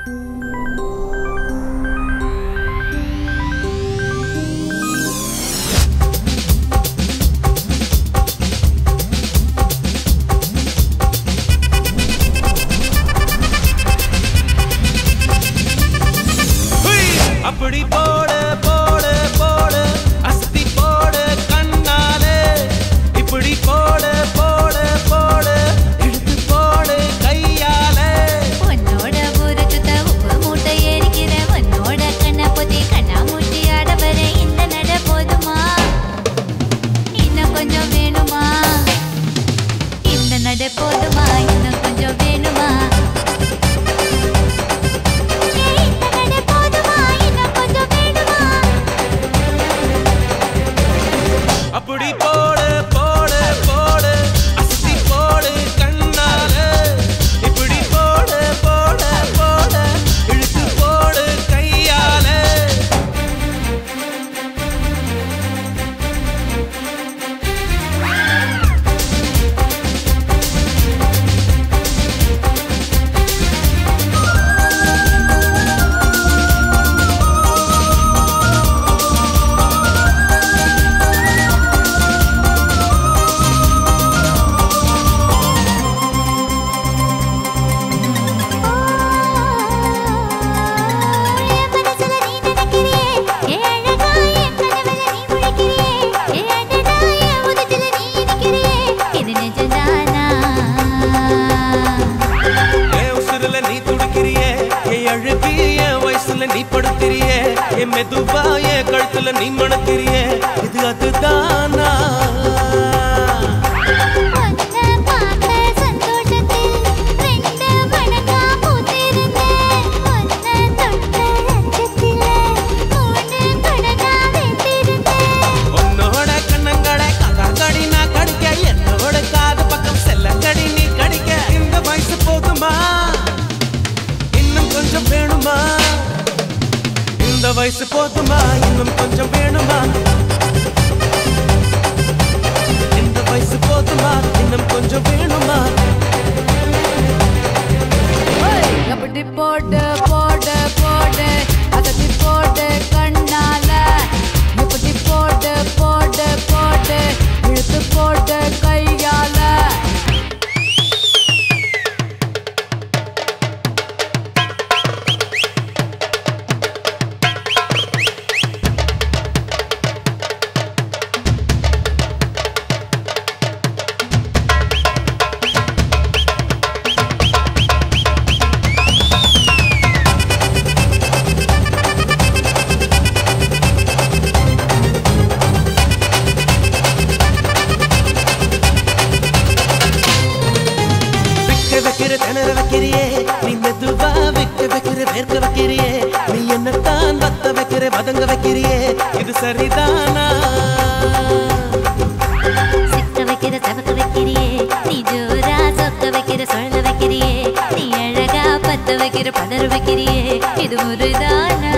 ஹுய்! அப்படி போடு போடு போடு அஸ்தி போடு கண்ணாலே இப்படி போடு போடு போடு இழுத்து போடு கையாலே உன்னோட ஊரை சுத்த உப்பு மூட்டை ஏறிக்கிற உன்னோட கண்ணை பொத்தி கண்ணா மூட்டி ஆட வர இந்த நட போதுமா இன்னும் கொஞ்சம் வேணுமா இந்த நட போதுமா இன்னும் கொஞ்சம் வேணுமா ஏய், இந்த நட போதுமா இன்னும் கொஞ்சம் வேணுமா அப்படி போடு போடு போடு அஸ்தி போடு கண்ணாலே இப்படி போடு போடு போடு இழுத்து போடு கையாலே என் மனசுல நீ நினைக்கிறியே என் அழகா என் கனவுல நீ முழிக்கிறியே என் அடடா என் உதட்டுல நீ இனிக்கிறியே இது நிஜம்தானா என் உசுருல நீ துடிக்கிறியே என் அழுகி என் வயசுல நீ படுத்திரியே என் மெதுவா என் கழுத்துல நீ மணக்கிறியே இது அதுதானா உன்னை பார்த்த சந்தோஷத்தில் ரெண்டு மடங்கா பூத்திருந்தேன் உன்னை தொட்ட லட்சத்தில மூணு மடங்கா வெந்திருந்தேன் உன்னோட கண்ணங்கடை கதாங்கடி நான் கடிக்க என்னோட காது பக்கம் செல்லங்கடி நீ கடிக்க இந்த வயசு போதுமா இன்னும் கொஞ்சம் வேணுமா இந்த வயசு போதுமா இன்னும் கொஞ்சம் வேணுமா இந்த வயசு போதுமா இன்னும் கொஞ்சம் வேணுமா அப்படி போடு போடு போடு அதட்டி போடு கண்ணால இப்படி போடு போடு போடு இழுத்து போடு கையால விக்க வைக்கிற திணற வைக்கிறியே நீ மெதுவா விக்க வைக்கிற வேர்க்க வைக்கிறியே நீ என்னத்தான் வத்த வைக்கிற வதங்க வைக்கிறியே இது சரிதானா சிக்க வைக்கிற சவக்க வைக்கிறியே நீ ஜோரா சொக்க வைக்கிற சொல்ல வைக்கிறியே நீ அழகா பத்த வைக்கிற பதற வைக்கிறியே இது முருதானா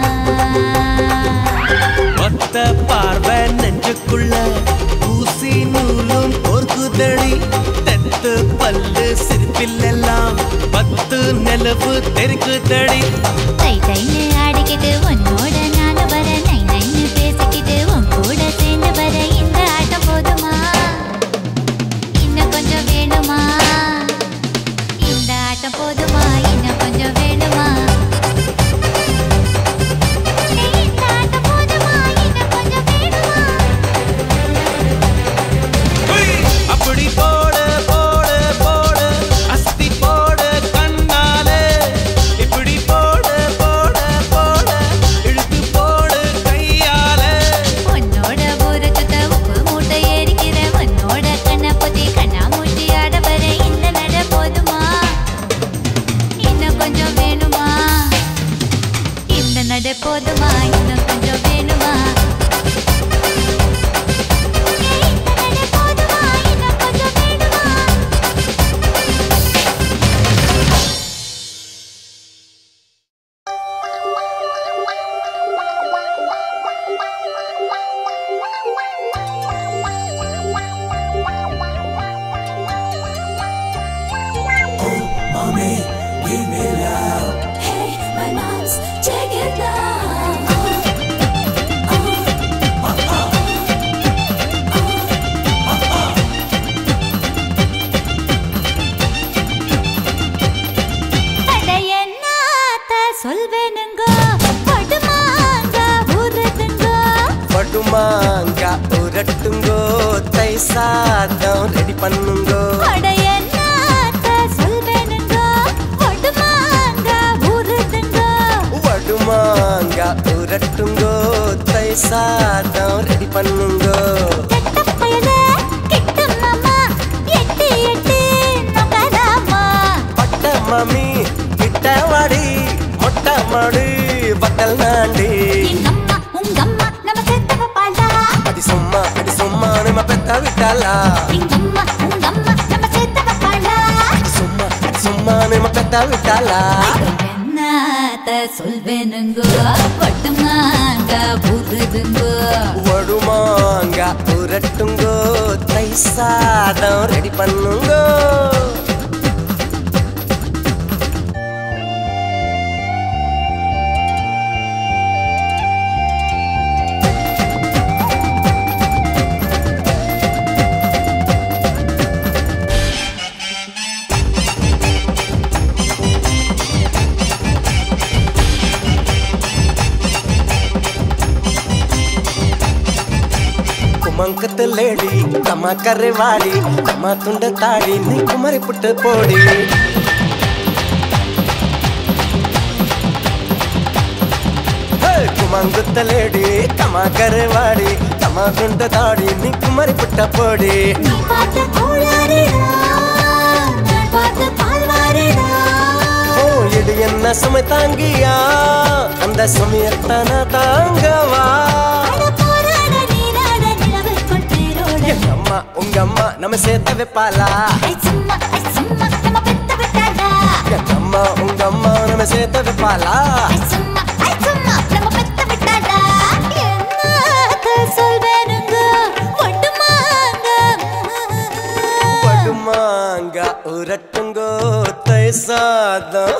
ஒத்த பார்வை நெஞ்சுக்குள்ள ஊசி நூலும் கோர்க்குதடி தெத்து பல்லு சிரிப்பிலெல்லாம் பத்து நிலவு தெருக்குதடி தை தைன்னு ஆடிக்கிட்டு உன்னோட நானும் வர நை நைன்னு பேசிக்கிட்டு உன் கூட சேர்ந்து வர இந்த ஆட்டம் போதுமா இன்னும் கொஞ்சம் வேணுமா இந்த ஆட்டம் போதுமா இன்னும் கொஞ்சம் வேணுமா ஏய், இந்த ஆட்டம் போதுமா இன்னும் கொஞ்சம் வேணுமா ஹுய்! அப்படி போடு போடு போடு அஸ்தி போடு கண்ணாலே இப்படி போடு போடு சாதம் ரெடி பண்ணுங்கோ அட என்னாத்த சொல்வேனுங்க ஒடுமாங்க ஊறுதுங்க வடுமாங்க உரட்டுங்கோ தை சாதம் ரெடி பண்ணுங்கோ கெட்ட பயல கிட்ட மாமா எட்டி எட்டி நொங்கலாமா பட்ட மாமி கிட்ட வாடி மொட்டை மாடு பட்டல் நாண்டி எங்கம்மா உங்கம்மா நம்ம செத்தவ பாடா அடி சும்மா அடி சும்மா நம்ம பெத்த விட்டாளா எங்கம்மா உங்கம்மா நம்ம செத்தவ பாடா அடி சும்மா அடி சும்மா நம்ம பெத்த விட்டாளா என்னத்த சொல்வேனுங்க ஒட்டுமாங்க ஊறுதுங்க வடுமாங்க உரட்டுங்கோ தை சாதம் ரெடி பண்ணுங்கோ ಕುಮಂಕದ ಲೇಡಿ ಕಮ ಕರೆವಾಡಿ ಕಮ ತುಂಡ ತಾಡಿ ನೀ ಕುಮರಿ ಪುಟ್ಟ ಪೋಡಿ ಹೇ, ಕುಮಂಕದ ಲೇಡಿ ಕಮ ಕರೆವಾಡಿ ಕಮ ತುಂಡ ತಾಡಿ ನೀ ಕುಮರಿ ಪುಟ್ಟ ಪೋಡಿ நீ பார்த்த கோளாறுடா நான் பார்த்த பால்வாறுடா ஓ இது என்ன சுமை தாங்கியா அந்த சுமையத்தான தாங்கவா அட போராட நீராட நிலவுக்குள் தேரோட எங்க அம்மா உங்க அம்மா நம்ம சேர்த்த வைப்பாளா ஐ சும்மா ஐ சும்மா நம்ம பெத்த விட்டாடா எங்க அம்மா உங்க அம்மா நம்ம சேர்த்த வைப்பாளா ஐ சும்மா ஐ சும்மா நம்ம பெத்த விட்டாடா என்னத்த சொல்வேனுங்க ஒட்டுமாங்க படுமாங்க உரட்டுங்கோ தை சாதம்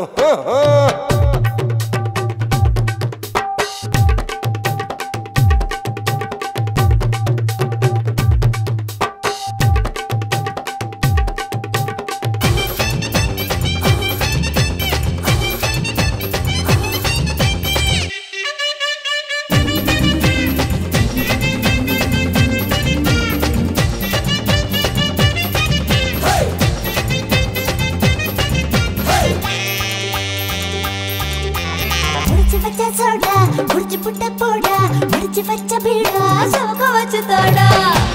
முடிச்சு வச்ச சோடா முடிச்சு புட்ட போடா முடிச்சு வச்ச பீடா சவுக்க வச்சு தோடா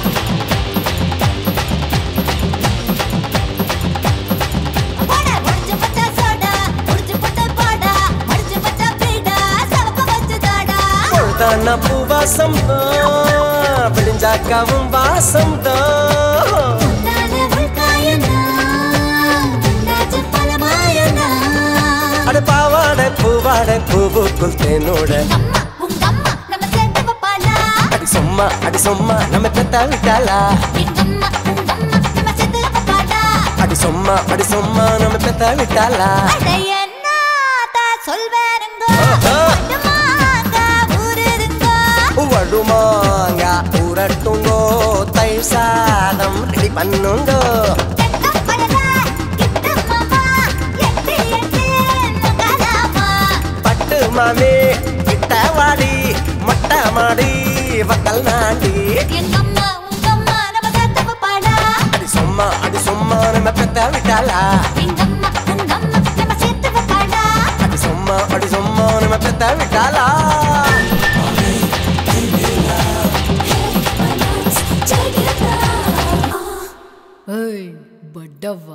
போடா, முடிச்சு வச்ச சோடா, முடிச்சு புட்ட போடா, முடிச்சு வச்ச பீடா, சவுக்க வச்சு தோடா. பொழுதான பூவாசம் தான் விடிஞ்சாக்காவும் வாசம் தான் உன்னால உள்காயனா, உன்னாச்சு பலமாயனா. அட பாவாடை பூவாடை பூவுக்குள் தேனோட அம்மா, உங்க அம்மா நம்ம சேர்த்து வைப்பாளா? அடி சும்மா அடி சும்மா நம்ம பெத்த விட்டாளா எங்க அம்மா, உங்க அம்மா நம்ம சேர்த்து வைப்பாளா? அடி சும்மா அடி சும்மா நம்ம பெத்த விட்டாளா அட என்னத்த சொல்வேனுங்க ஆஹா. மட்டுமாங்க ஊருதுங்க வடுமாங்க உரட்டுங்கோ தை சாதம் ரெடி பண்ணுங்கோ கெட்ட பழகா, கிட்ட மாமா, எட்டி எட்டி நுகலாமா. பட்டு மாமி கிட்ட வாடி மொட்டை மாடி வக்கல் நாண்டி எங்க அம்மா, உங்க அம்மா நம்ம சேர்த்து வைப்பாளா? அடி சும்மா அடி சும்மா நம்ம பெத்த விட்டாளா எங்க அம்மா, உங்க அம்மா நம்ம சேர்த்து வைப்பாளா? அடி சும்மா அடி சும்மா நம்ம பெத்த விட்டாளா ஏய் பட்டவா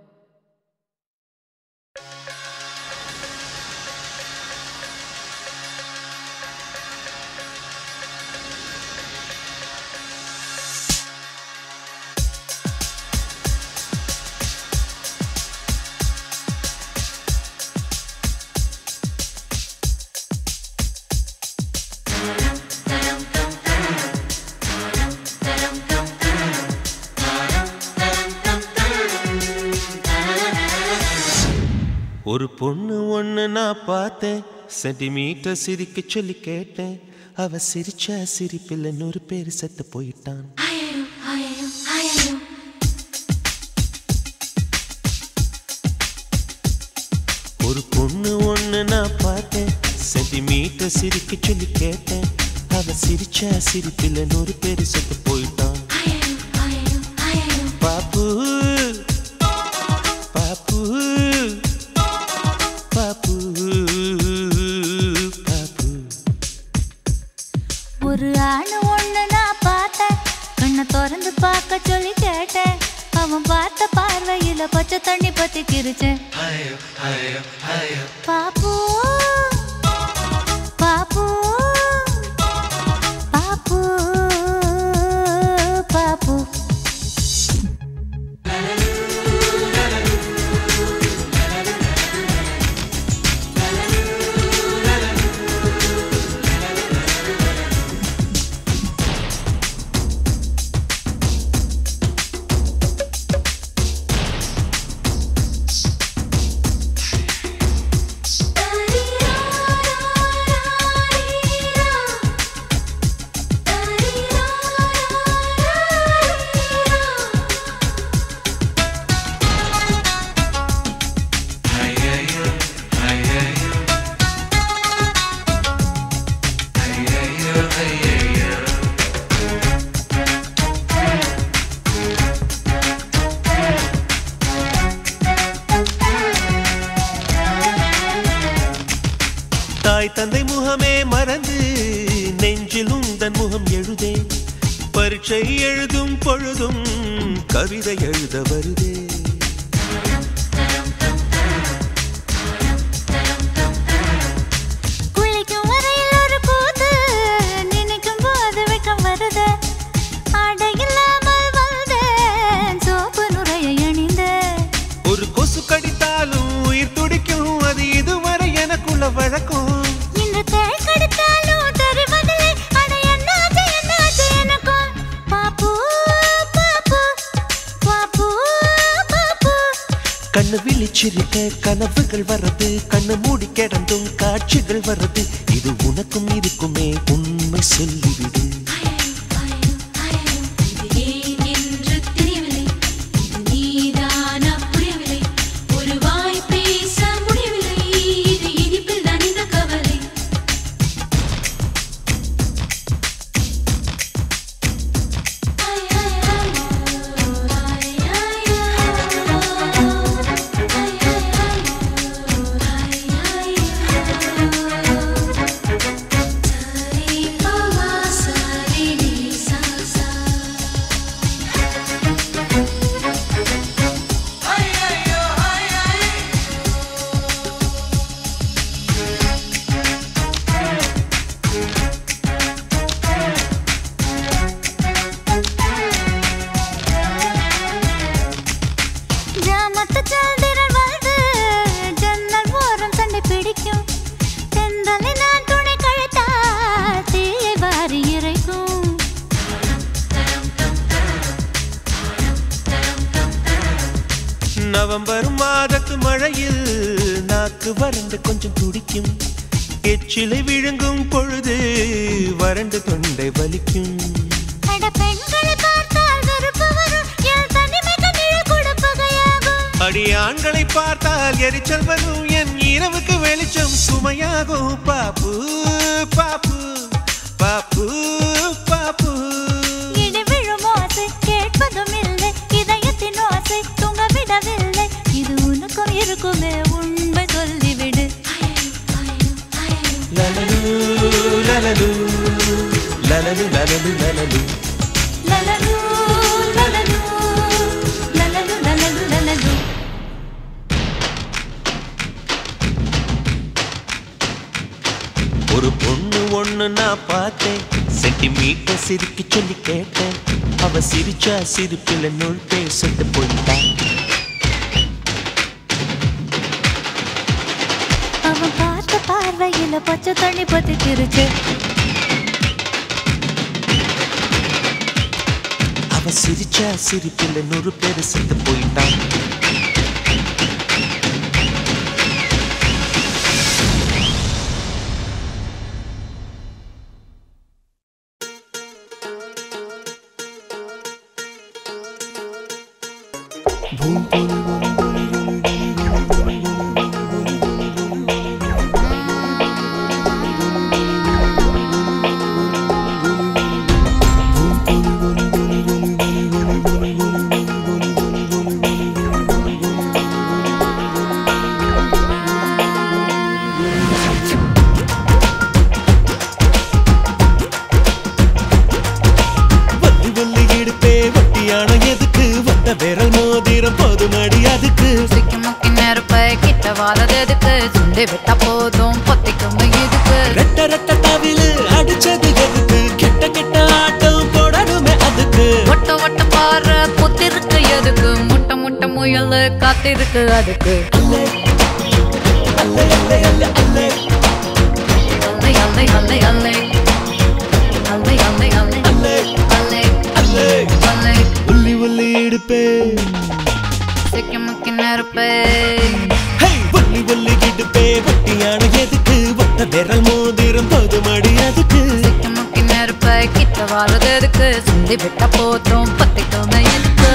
ஒரு பொண்ணு ஒண்ணு நான் பார்த்தேன் சென்டிமீட்டர் சிரிக்க சொல்லி கேட்டேன் அவ சிரிச்ச சிரிப்பில் நூறு பேர் செத்து போயிட்டான் ஒரு பொண்ணு ஒண்ணு நான் பார்த்தேன் சென்டிமீட்டர் சிரிக்க சொல்லி கேட்டேன் அவ சிரிச்ச சிரிப்பில் நூறு பேர் செத்து போயிட்டான் பச்சை தண்ணி பத்தி கிரிச்சேன் பாப்பு பாப்பு பாப்பு பாப்பு தாய் தந்தை முகமே மறந்து நெஞ்சில் உந்தன் முகம் எழுதே பரீட்சை எழுதும் பொழுதும் கவிதை எழுத வருதே குளிக்கும் வரையில் ஒரு கூத்து நினைக்கும் போது வெட்கம் வருது ஆடை இல்லாமல் வந்தேன் சோப்பு நுரையை அணிந்தேன் ஒரு கொசு கடித்தாலும் உயிர் துடிக்கும் அது இதுவரை எனக்குள்ள வழக்கம் இன்று தேள் கடித்தாலும் தெரிவதில்லை அட என்னாச்சு என்னாச்சு எனக்கும் பாப்பு பாப்பு பாப்பு பாப்பு கண்ணு விழிச்சிருக்க கனவுகள் வர்றது கண்ணு மூடி கிடந்தும் காட்சிகள் வர்றது இது உனக்கும் இதுக்குமே உண்மை சொல்லிவிடு ஜாமத்து சந்திரன் வந்து ஜன்னல் ஓரம் சண்டை பிடிக்கும் தென்றலை நான் துணை கழித்தால் தீயை வாரி இறைக்கும் நவம்பர் மாதத்து மழையில் நாக்கு வறண்டு கொஞ்சம் துடிக்கும் எச்சிலை விழுங்கும் பொழுது வறண்டு தொண்டை வலிக்கும் அட பெண்களை பார்த்தால் வெறுப்பு வரும் என் தனிமைக்கு நிழல் கொடுப்பகையாகும் அடி ஆண்களை பார்த்தால் எரிச்சல் வரும் என் இரவுக்கு வெளிச்சம் சுமையாகும் பாப்பு பாப்பு பாப்பு பாப்பு இடி விழும் ஓசை கேட்பதும் இல்லை இதயத்தின் ஓசை தூங்க விடவில்லை இது உனக்கும் இருக்குமே உண்மை சொல்லிவிடு லலலு லலலு லலலு லலலு லலலு லலலு லலலு லலலு லலலு லலலு ஒரு பொண்ணு ஒண்ணு நான் பார்த்தேன் சென்டிமீட்டர் சிரிக்க சொல்லி கேட்டேன் அவ சிரிச்சா சிரிப்பில் நூல் பேசிட்டு போயிட்டான் அவன் பார்த்த பார்வையில பச்சை தண்ணி பத்தி திருச்சு அவ சிரிச்சா சிரிப்பில் நூறு பேர் செத்து போயிட்டான் வள்ளி வள்ளி இடுப்பே வட்டியான எதுக்கு வட்ட விரல் மோதிரம் போதும் அடி அது வாரது எதுக்கு சுண்டி விட்டா போதும் பொத்திக்கும் இதுக்கு ரெட்ட ரெட்ட தவிலு அடிச்சது எதுக்கு கெட்ட கெட்ட ஆட்டம் போடணுமே அதுக்கு ஒட்ட ஒட்ட பாரு புத்திருக்கு எதுக்கு முட்டை முட்டை முயல் காத்திருக்கு அதுக்கு அல்லே அல்லே அல்லே அல்லே அல்லே அல்லை அல்லை அல்லை அல்லை அல்லை அல்லை அல்லை அல்லே அல்லை அல்லே அல்லை உள்ளி உள்ளி இடுப்பே சிக்கி முக்கி நெருப்பே ஹே உள்ளி உள்ளி இடுப்பே ஒட்டியான எதுக்கு ஒத்த விரல் மோதிரம் போதுமடி அதுக்கு சிக்கி முக்கி நெருப்பே கிட்ட வாரது எதுக்கு சுண்டி விட்டா போதும் பொத்திக்கும் இதுக்கு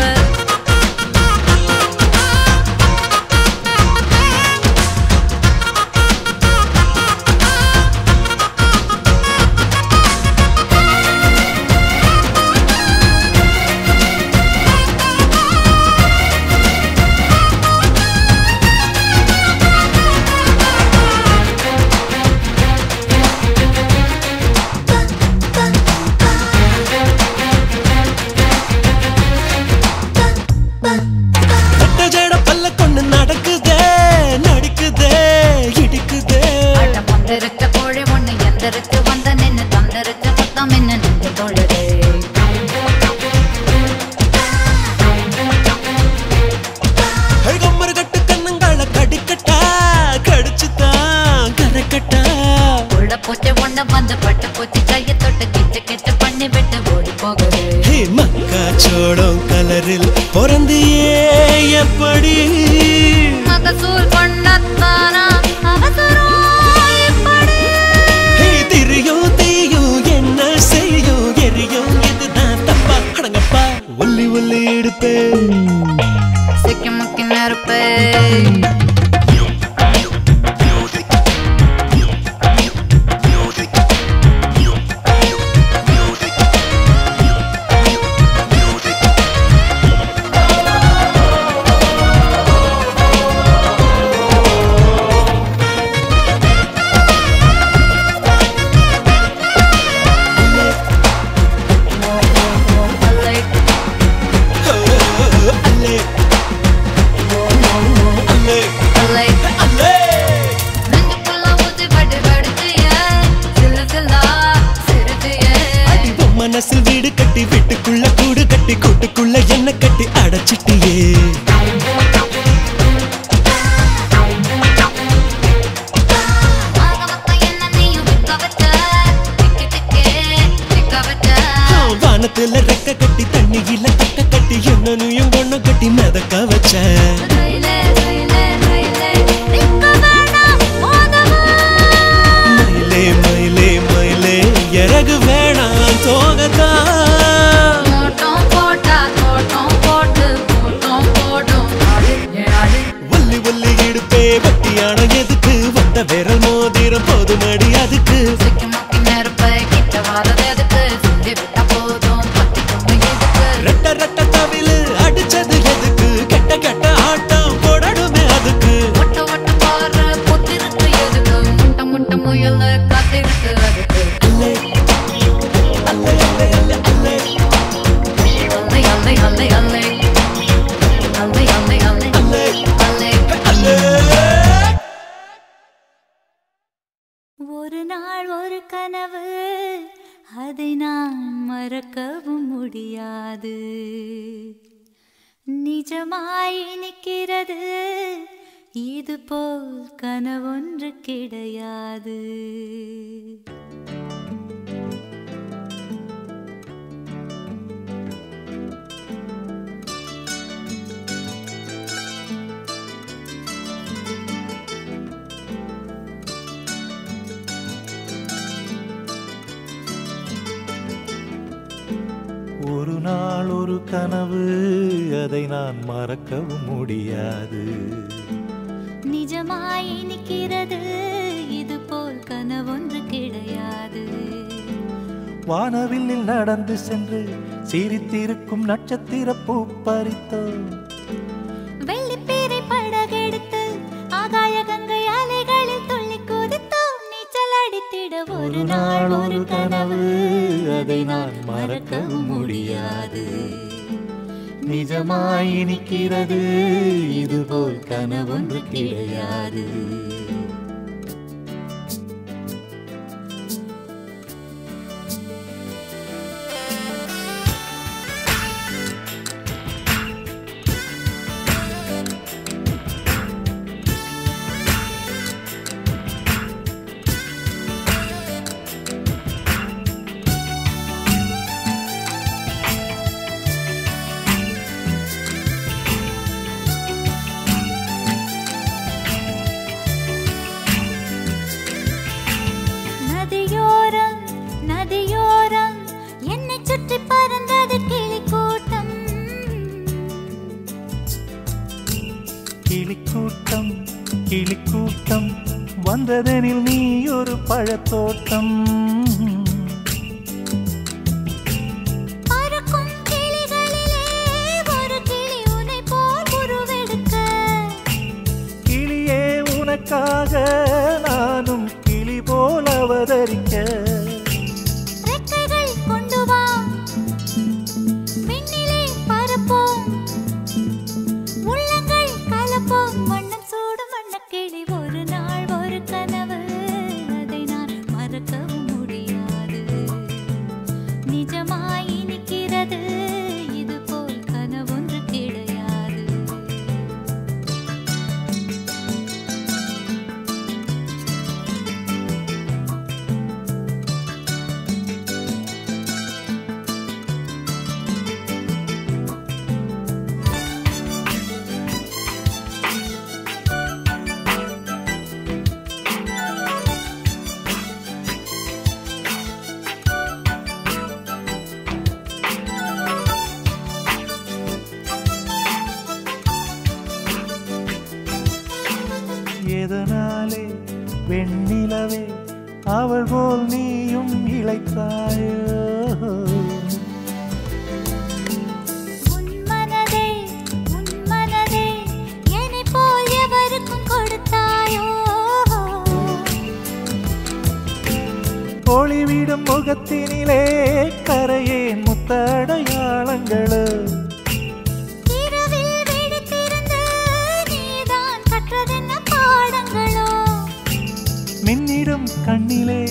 ஒட்ட ஜட பல்ல கொண்டு நடக்குதே நடிக்குதே இடிக்குதே அட மந்திரிச்ச கோழி ஒண்ணு எந்திரிச்சு வந்த நின்னு தந்திரிச்ச சத்தம் என்ன நின்று தொழுதே ஹே கம்மர் கட்டு கண்ணங்கால கடிக்கட்டா கடிச்சுதான் கரைக்கட்டா உள்ள பூச்சி ஒண்ணு வந்து பட்டு பூச்சி கையை தொட்டு கிச்சு கிச்சு பண்ணி விட்டு ஓடி போகுது ஹே மக்கா சோளம் கலரில் பிறந்தியே எப்படி மகசூல் பண்ணத்தானா அவசரம் இப்படி ஹே திரியும் தீயும் என்ன செய்யும் எரியும் இதுதான் தப்பா அடங்கப்பா ஒல்லி ஒல்லி எடுப்பே சிக்கி முக்கி நெருப்பே அல்லை அல்லே அல்லே அல்லை அல்லே நெஞ்சுக்குள்ள ஊசி பட்டு வெடிச்சியே சில்லு சில்லா சிரிச்சியே அடி உன் மனசில் வீடு கட்டி வீட்டுக்குள்ள கூடு கட்டி கூட்டுக்குள்ள என்ன கட்டி அடைச்சிட்டியே ஆக மொத்தம் என்ன நீயும் விற்க வச்ச திக்கி திக்கே திக்க வச்ச வானத்துல ரெக்க கட்டி தண்ணியில தக்க கட்டி என்னனையும் ஒண்ணு கட்டி மிதக்க வச்ச ரயிலே ரயிலே ரயிலே நிக்க வேணாம் மோதவா மயிலே மயிலே மயிலே இறகு வேணாம் தோகத்தான் மோட்டம் போட்டா தோட்டம் போட்டு கூட்டம் போடும் ஆடு ஏன் ஆடு ஒல்லி ஒல்லி இடுப்பே பட்டியான எதுக்கு வந்த விரல் மோதிரம் போதுமடி அதுக்கு சிக்கி முக்கி நெருப்பை கிட்ட வாரது எதுக்கு சுண்டி விட்டா போதும் பத்திக்கும் இதுக்கு ரெட்ட ரெட்ட தவிலு அடிச்சது எதுக்கு கெட்ட கெட்ட ஆட்டம் போடணுமே அதுக்கு ஒட்ட ஒட்ட பாரு புத்திருக்கு எதுக்கு முட்டை முட்டை முயல் காத்திருக்கு அதுக்கு அல்லே அல்லே அல்லே அல்லே அல்லே அல்லை அல்லை அல்லை அல்லை அல்லை அல்லை அல்லை அல்லே அல்லை அல்லே ஒரு நாள் ஒரு கனவு அதை நான் மறக்கவும் முடியாது நிஜமாய் நிற்கிறது இது போல் கனவொன்று கிடையாது ஒரு நாள் ஒரு கனவு அதை நான் மறக்கவும் முடியாது நிஜமாய் நிற்கிறது இது போல் கனவொன்று கிடையாது வானவில்லில் நடந்து சென்று சிரித்திருக்கும் நட்சத்திர பூ பறித்தோம் வெள்ளிப்பீரை படகெடுத்து ஆகாய கங்கை அலைகளில் துள்ளி குதித்தோம் நீச்சல் அடித்திட ஒரு நாள் ஒரு கனவு அதை நான் மறக்கவும் முடியாது நிஜமாய் இனிக்கிறது இதுபோல் கனவொன்று கிடையாது நதியோரம் நதியோரம் என்னை சுற்றி பறந்தது கிளி கூட்டம் கிளிக்கூட்டம் கிளிக்கூட்டம் வந்ததெனில் நீ ஒரு பழத்தோட்டம் பறக்கும் கிளிகளிலே ஒரு கிளி உன்னை போல் உருவெடுக்க கிளியே உனக்காக நானும் கிளி போல் அவதரிக்க ரெக்கைகள் கொண்டு வா விண்ணிலே பறப்போம் உள்ளங்கள் கலப்போம் வண்ணம் சூடும் வண்ணக்கிளி ஒரு நாள் ஒரு கனவு அதை நான் மறக்கவும் முடியாது நிஜமாய் இனிக்கிறது இது போல் கனவொன்று கிடையாது எதனாலே வெண்ணிலவே அவள் போல் நீயும் இழைத்தாயோ உன் மனதே உன் மனதே என்னைப் போல் எவருக்கும் கொடுத்தாயோ ஒளிவிடும் முகத்தினிலே கரையே முத்தடையாளங்களோ இரவில் விழித்திருந்து நீதான் கற்றதென்ன பாடங்களோ மின்னிடும் கண்ணிலே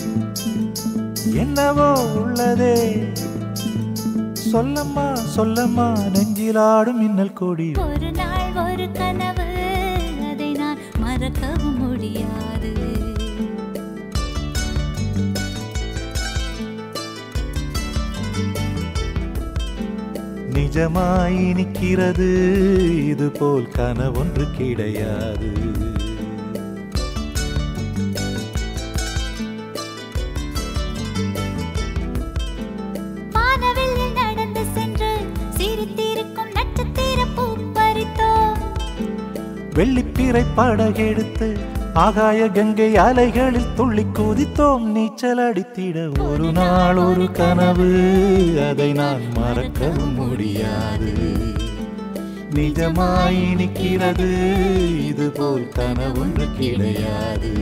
என்னவோ உள்ளதே சொல்லம்மா சொல்லம்மா நெஞ்சிலாடும் மின்னல் கொடி ஒரு நாள் ஒரு கனவு அதை நான் மறக்கவும் முடியாது நிஜமாய் நிற்கிறது இது போல் கனவொன்று கிடையாது வானவெளியில் நடந்து சென்று சிரித்திருக்கும் நட்சத்திர பூ பறித்தோம் வெள்ளிப்பிறை படகெடுத்து ஆகாய கங்கை அலைகளில் துள்ளி குதித்தோம் நீச்சல் அடித்திட ஒரு நாள் ஒரு கனவு அதை நான் மறக்கவும் முடியாது நிஜமாய் நிற்கிறது இது போல் கனவொன்று கிடையாது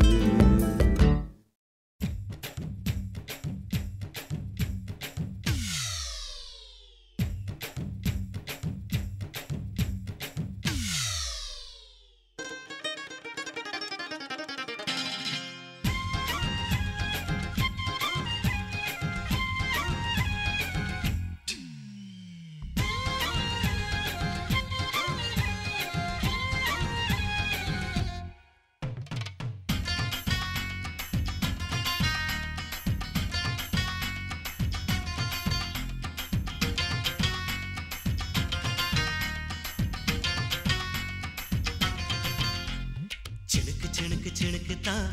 சிணுக்கு சிணுக்கு சிணுக்கு தான்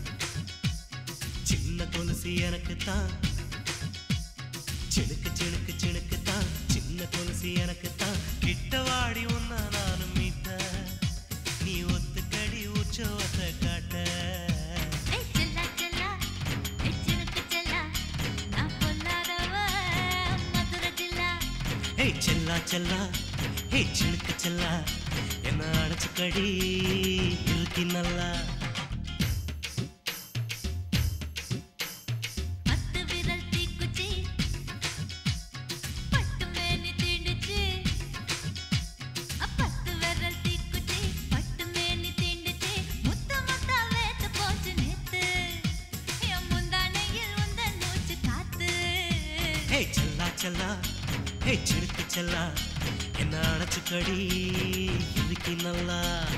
சின்ன கொலுசு எனக்கு தான் சிணுக்கு சிணுக்கு சிணுக்கு தான் சின்ன கொலுசு எனக்கு தான் கிட்ட வாடி உன்னா நானும் மீட்ட நீ ஒத்துக்கடி உற்சவத்தை காட்ட ஏய் செல்லா செல்லா ஏய் சினுக்கு செல்லா நான் பொல்லாதவ மதுரை ஜில்லா ஹே செல்லா செல்லா ஹே சிணுக்கு செல்லா என்ன அடைச்சுக்கடி இருக்கி நல்லா பத்து விரல் தீக்குச்சி பட்டு மேனி தீண்டுச்சு செல்லா ஹே சிடுக்கு செல்லா என்ன அணைச்சுக்கடி இதுக்கு நல்லா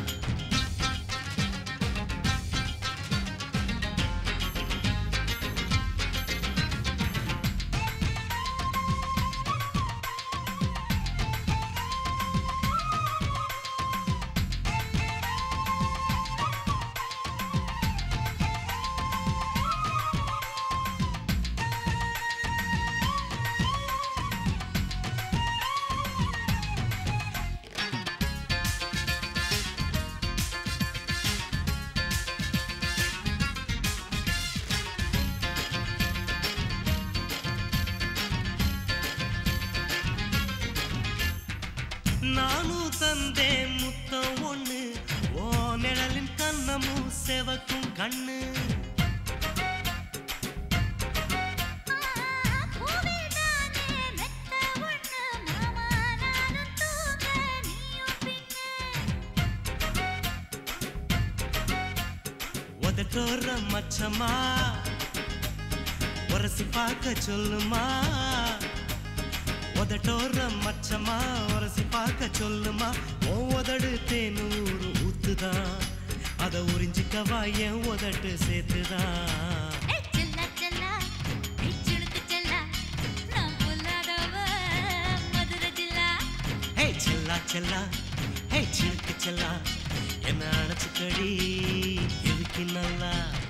நானும் தந்தேன் முத்தம் ஒண்ணு ஓ நிழலின் கண்ணமும் செவக்கும் கண்ணு உதட்டோர மச்சமா உரசி பார்க்க சொல்லுமா உதட்டோர மச்சமா உரசி பார்க்க சொல்லுமா ஓ உதடு தேனூறு ஊத்துதான் அத உறிஞ்சிக்கவா என் உதட்டு சேர்த்துதான் ஹே செல்லா செல்லா ஹே சிலுக்கு செல்லா என்ன அணைச்சுக்கடி எதுக்கு நல்லா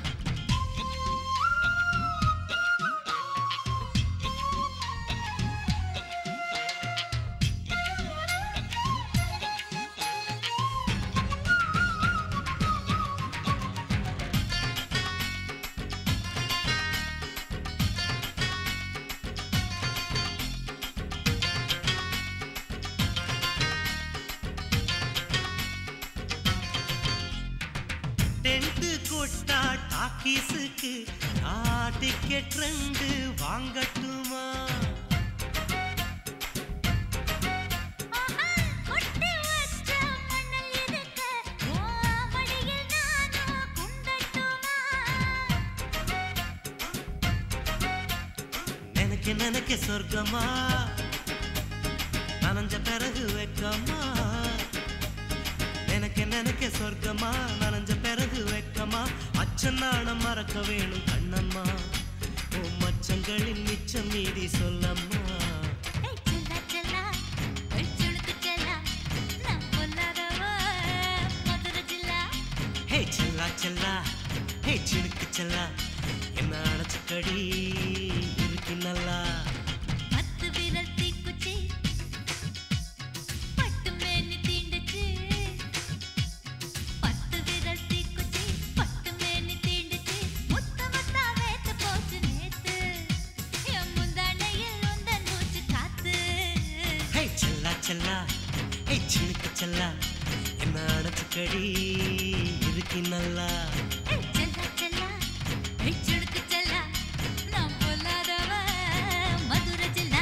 டென்ட் கொட்டா டாக்கீஸுக்கு டிக்கெட் ரெண்டு வாங்கட்டுமா நினைக்க நினைக்க சொர்க்கமா நனைஞ்ச பிறகு வெக்கமா நினைக்க நினைக்க சொர்க்கமா நனைஞ்ச பிறகு வெக்கமா அச்சன் நாணம் மறக்க வேணும் கண்ணம்மா ஓ மச்சங்களின் மிச்சம் மீதி சொல்லம்மா ஹே செல்லா செல்லா ஹே சினுக்கு செல்லா என்ன அணைச்சுக்கடி இருக்கு நல்லா பத்து விரல் தீக்குச்சி பட்டு மேனி தீண்டுச்சு பத்து விரல் தீக்குச்சி பட்டு மேனி தீண்டுச்சு முத்த முத்தா வேத்து போச்சு நேத்து என் முந்தானையில் உந்தன் மூச்சு காத்து ஹே செல்லா செல்லா ஹே சினுக்கு செல்லா என்ன அணைச்சுக்கடி இருக்கு நல்லா ஏய் செல்லா செல்லா ஏய் சுடுக்கு செல்லா நான் பொல்லாதவ மதுரை ஜில்லா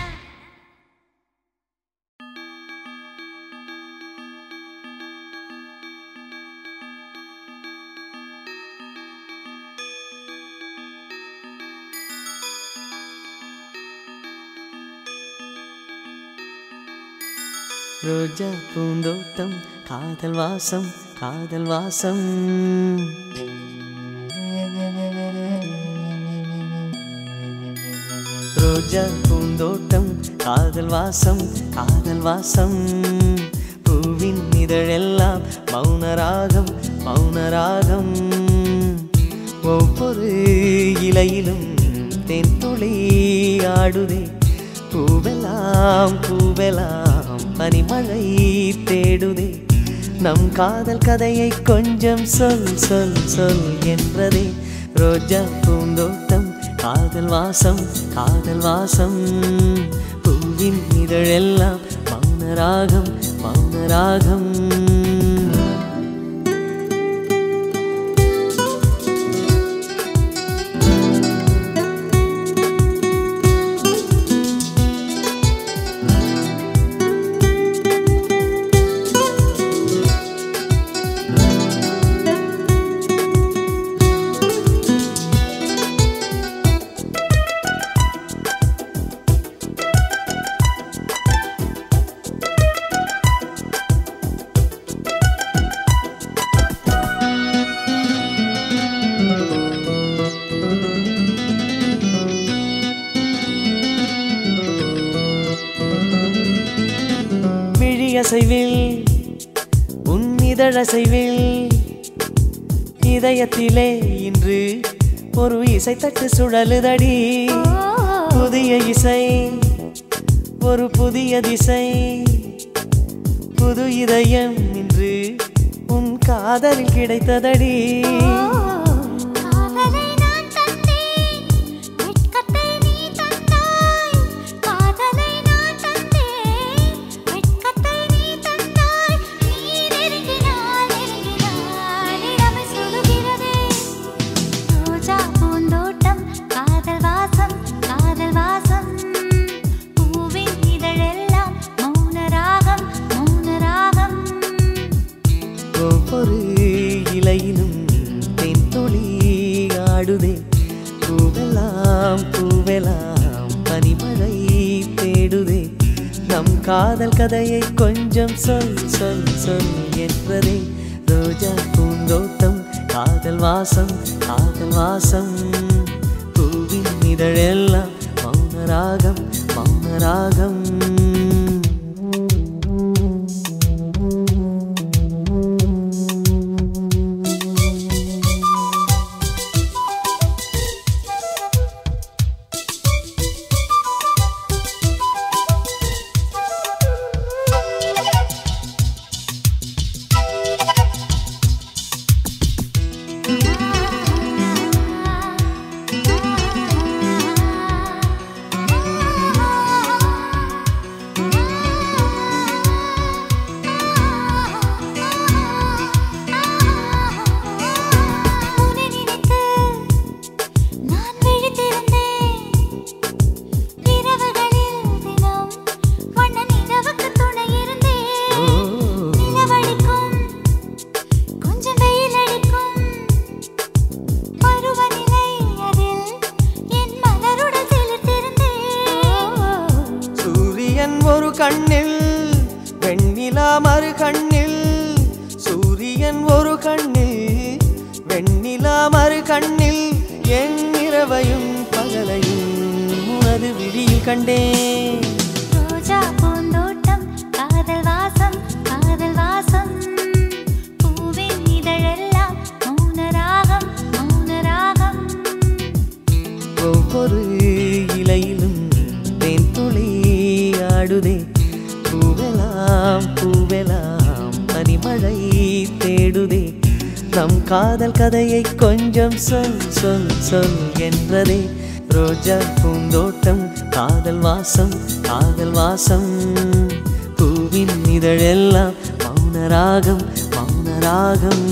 ரோஜா பூந்தோட்டம் காதல் வாசம் காதல் வாசம் ரோஜா பூந்தோட்டம் காதல் வாசம் காதல் வாசம் பூவின் இதழெல்லாம் மௌனராகம் மௌனராகம் ஒவ்வொரு இலையிலும் தென்துளி ஆடுதே பூவெல்லாம் பூவெல்லாம் பனிமழை தேடுதே நம் காதல் கதையை கொஞ்சம் சொல் சொல் சொல் என்றதே ரோஜா பூந்தோட்டம் காதல் வாசம் காதல் வாசம் பூவின் இதழெல்லாம் மௌனராகம் மௌனராகம் விழியசைவில் உன் இதழசைவில் இதயத்திலே இன்று ஒரு இசைத்தட்டு சுழலுதடி புதிய இசை ஒரு புதிய திசை புது இதயம் இன்று உன் காதலில் கிடைத்ததடி காதலை நான் தந்தேன் வெட்கத்தை நீ தந்தாய் காதலை நான் தந்தேன் வெட்கத்தை நீ தந்தாய் நீ நெருங்கினாய் நெருங்கினாய் இளமை சுடுகிறதே ரோஜா பூந்தோட்டம் காதல் வாசம் காதல் வாசம் பூவின் இதழெல்லாம் மௌன ராகம் மௌன ராகம் ஒவ்வொரு இலையிலும் தென் துளி ஆடுதே பூவெல்லாம் பூவெல்லாம் பனிமழை தேடுதே நம் காதல் கதையை கொஞ்சம் சொல் சொல் சொல் என்றதே ரோஜா பூந்தோட்டம் காதல் வாசம் காதல் வாசம் பூவின் இதழெல்லாம் மௌன ராகம் மௌன ராகம் உன்னை நினைத்து நான் விழித்திருந்தேன் இரவுகளில் தினம் வண்ண நிலவுக்கு துணை இருந்தேன் நிலவடிக்கும் கொஞ்சம் வெயில் அடிக்கும் பருவநிலை அதில் என் மலருடன் சிலிர்த்திருந்தேன் சூரியன் ஒரு கண்ணில் வெண்ணிலா மறு கண்ணில் சூரியன் ஒரு கண்ணில் வெண்ணிலா மறு கண்ணில் என் இரவையும் பகலையும் உனது விழியில் கண்டேன் ரோஜா பூந்தோட்டம் காதல் வாசம் காதல் வாசம் பூவின் இதழெல்லாம் மௌன ராகம் மௌன ராகம் ஒவ்வொரு இலையிலும் தேன் துளி ஆடுதே பூவெல்லாம் பூவெல்லாம் பனிமழை தேடுதே நம் காதல் கதையை கொஞ்சம் சொல் சொல் சொல் என்றதே ரோஜா பூந்தோட்டம் காதல் வாசம் காதல் வாசம் பூவின் இதழெல்லாம் மௌன ராகம் மௌன ராகம்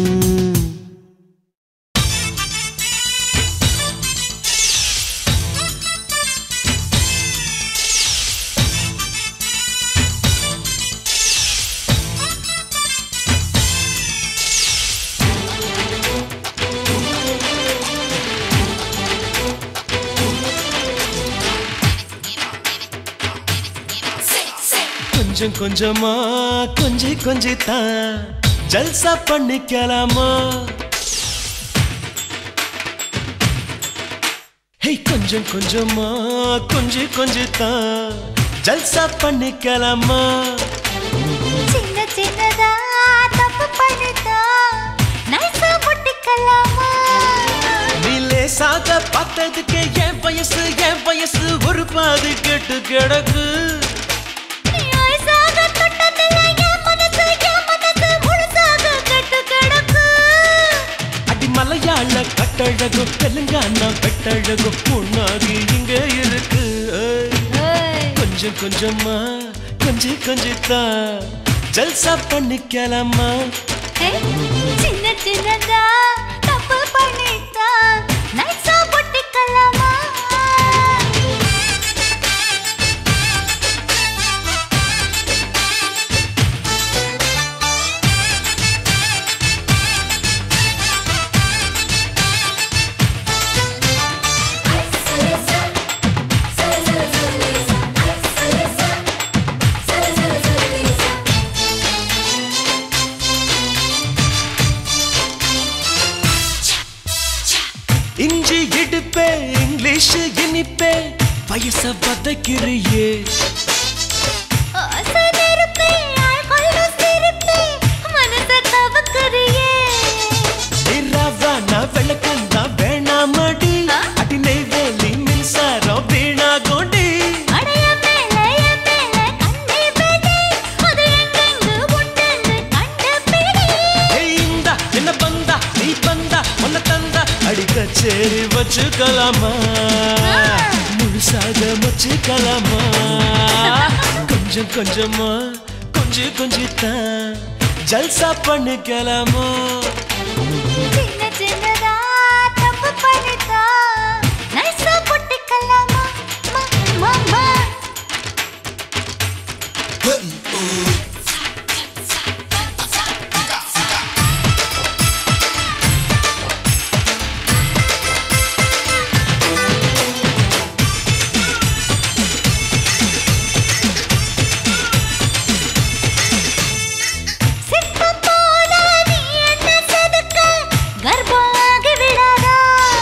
கொஞ்சம் கொஞ்சமா கொஞ்சி கொஞ்சி தான் ஜல்சா பண்ணிக்கலாமா ஹே கொஞ்சம் கொஞ்சமா கொஞ்சி கொஞ்சி தான் ஜல்சா பண்ணிக்கலாமா சின்ன சின்னதா தப்பு பண்ணிட்டா நைஸா முட்டிக்கலாமா நீ லேசாக பார்த்ததுக்கு என் வயசு என் வயசு ஒரு பாதி கெட்டு கிடக்கு நீ வயசாக தொட்டதில்ல என் மனசு என் மனசு முழுசாக கெட்டு கிடக்கு அடி மலையாள கட்டழகு தெலுங்கானா பெட்டழகு பொண்ணாகி இங்க இருக்கு ஏய். கொஞ்சம் கொஞ்சமா கொஞ்சம் கொஞ்சத்தான் ஜல்சா பண்ணிக்கலாமா ஏய், சின்ன சின்னதா தப்பு பண்ணிட்டா நைஸா முட்டிக்கலாமா இஞ்சி இடுப்பே இங்கிலீஷ் இனிப்பே வயச வதக்கிறியே ஆசை நெருப்பே சரி வச்சுக்கலாமா முழுசாக வச்சுக்கலாமா கொஞ்சம் கொஞ்சமா கொஞ்சம் கொஞ்சத்தான் ஜல்சா பண்ணிக்கலாமா சின்ன சின்னதா தப்பு பண்ணிட்டா நைஸா பொட்டிக்கலாமா மா, மா, மா. சிற்பம் போல நீ என்ன செதுக்க கர்ப்பம் ஆகி விடாதா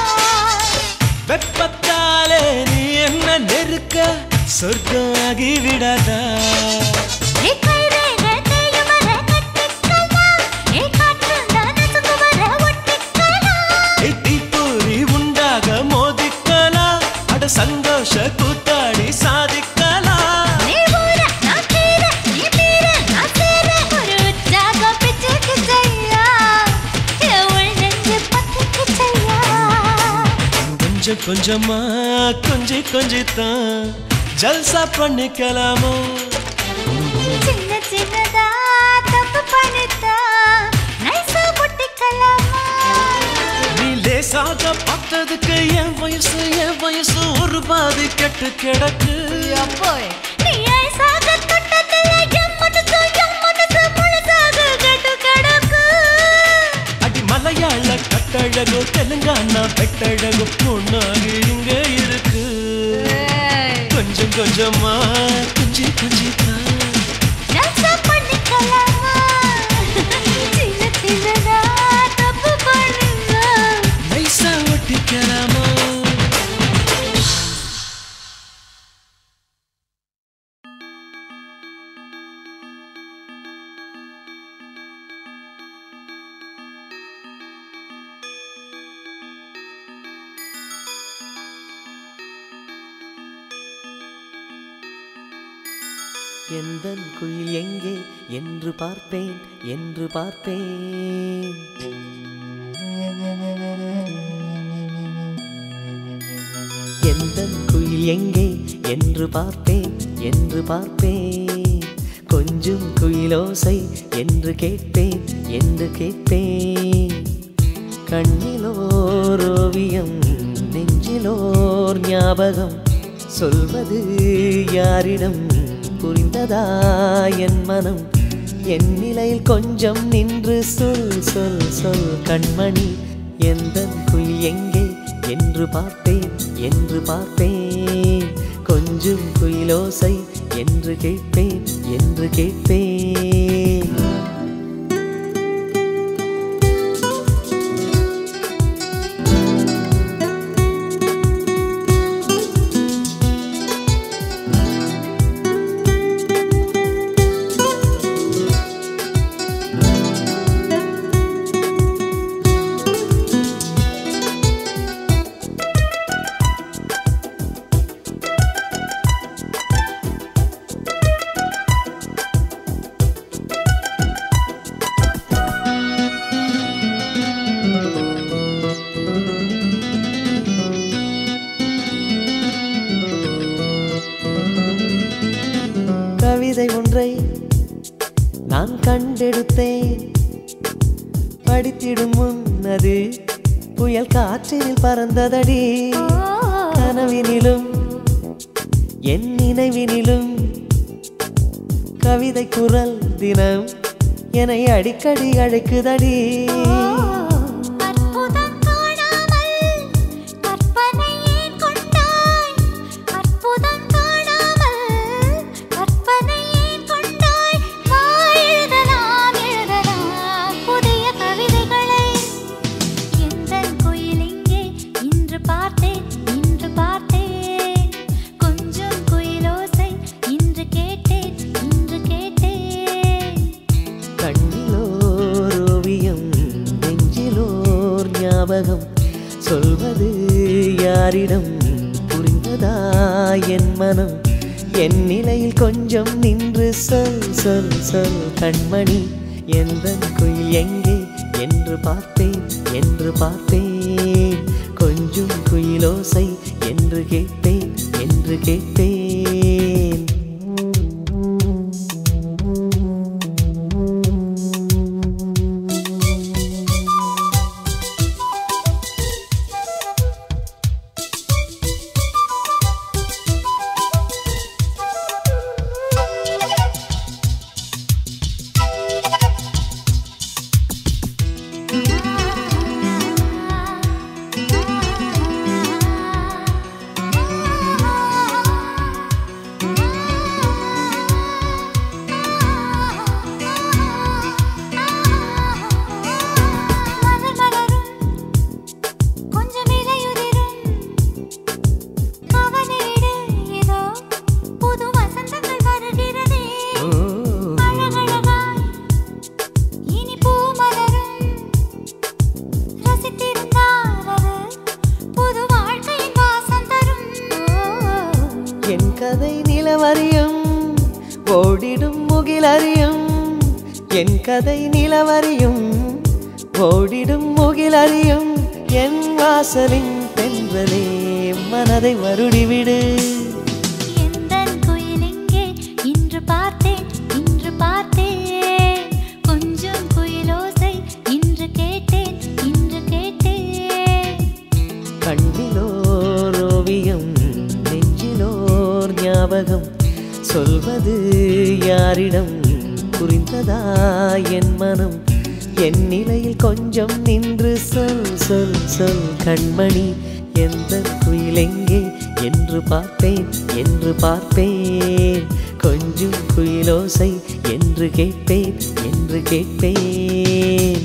வெப்பத்தாலே நீ என்ன நெருக்க சொர்க்கம் ஆகி விடாதா ஏ கைரேகை தேயும் வர கட்டிக்கலாம். ஏ காற்று நனசுக்கு வர ஒட்டிக்கலாம். ஏய், தீப்பொறி உண்டாக மோதிக்கலாம் அட சந்தோஷ கூத்தாடி சாதிக்கலாம் நீ ஊர, நான் கீர, நீ பீர, நான் சேர. ஒரு உற்சாகம் பிச்சுக்கு செய்யா. என் உள் நெஞ்சு பத்திக்கு செய்யா. கொஞ்சம் கொஞ்சமா கொஞ்சி கொஞ்சித்தான் ஜல்சா பண்ணிக்கலாமோ சின்ன சின்னதா தப்பு பண்ணிட்டா நைஸா பொட்டிக்கலாமா நீ லேசாக பார்த்ததுக்கு என் வயசு என் வயசு ஒரு பாதி கெட்டு கிடக்கு நீ ஐசாக தொட்டதில்ல என் மனசு என் மனசு முழுசாக கெட்டு கிடக்கு அடி மலையாள கட்டழகு தெலுங்கானா பெட்டழகு பொண்ணாகி இங்க இருக்கு கொஞ்சம் கொஞ்சமா குஞ்சி குஞ்சி தான் ஜல்சா பண்ணிக்கலாமா சின்ன சின்னதா தப்பு பண்ணுங்க நைசா ஒட்டிக்கலாமா எந்தன் குயில் எங்கே என்று பார்ப்பேன் என்று பார்ப்பேன் எந்தன் குயில் எங்கே என்று பார்ப்பேன் என்று பார்ப்பேன் கொஞ்சம் குயிலோசை என்று கேட்பேன் என்று கேட்பேன் கண்ணிலோர் ஓவியம் நெஞ்சிலோர் ஞாபகம் சொல்வது யாரிடம் புரிந்ததா என் மனம் என் நிலையில் கொஞ்சம் நின்று சொல் சொல் சொல் கண்மணி எந்த குயில் எங்கே என்று பார்ப்பேன் என்று பார்ப்பேன் கொஞ்சம் குயிலோசை என்று கேட்பேன் என்று கேட்பேன் கவிதை ஒன்றை நான் கண்டெடுத்தேன் படித்திடும் முன் அது புயல் காற்றினில் பறந்ததடி கனவினிலும் என் நினைவினிலும் கவிதை குரல் தினம் என்னை அடிக்கடி அழைக்குதடி அற்புதம் காணாமல் கற்பனை ஏன் கொண்டாய் அற்புதம் காணாமல் கற்பனை ஏன் கொண்டாய் வா எழுதலாம் எழுதலாம் புதிய கவிதைகளை எந்தன் குயில் இங்கே இன்று பார்த்தேன் இன்று பார்த்தேன் கொஞ்சம் குயிலோசை இன்று கேட்டேன் இன்று கேட்டேன் கண்ணிலோர் ஓவியம் நெஞ்சிலோர் ஞாபகம் சொல்வது யாரிடம் புரிந்ததா என் மனம் என் நிலையில் கொஞ்சம் நின்று சொல் சொல் சொல் கண்மணி எந்த குயில் எங்கே என்று பார்த்தேன் என்று பார்த்தேன் கொஞ்சம் குயிலோசை என்று கேட்பேன் என்று கேட்பேன் மலர் மலரும் கொஞ்சம் இலையுதிரும் அவனிடு ஏதோ புது வசந்தங்கள் வருகிறதே ஓ, அழகழகாய் இனி பூ மலரும் ரசித்திருந்தால் அது புது வாழ்க்கையின் வாசம் தரும் என் கதை நிலவரியும் ஓடிடும் முகிலறியும் என் கதை நிலவரியும் ஓடிடும் முகிலறியும் என் வாசலின் தென்றலே மனதை வருடிவிடு எந்தன் குயில் எங்கே இன்று பார்த்தேன் இன்று பார்த்தேன் கொஞ்சம் குயிலோசை இன்று கேட்டேன் இன்று கேட்டேன் கண்ணிலோர் ஓவியம் நெஞ்சிலோர் ஞாபகம் சொல்வது யாரிடம் புரிந்ததா என் மனம் என் நிலையில் கொஞ்சம் நின்று சொல் சொல் சொல் கண்மணி எந்த குயிலெங்கே என்று பார்ப்பேன் என்று பார்ப்பேன் கொஞ்சம் குயிலோசை என்று கேட்பேன் என்று கேட்பேன்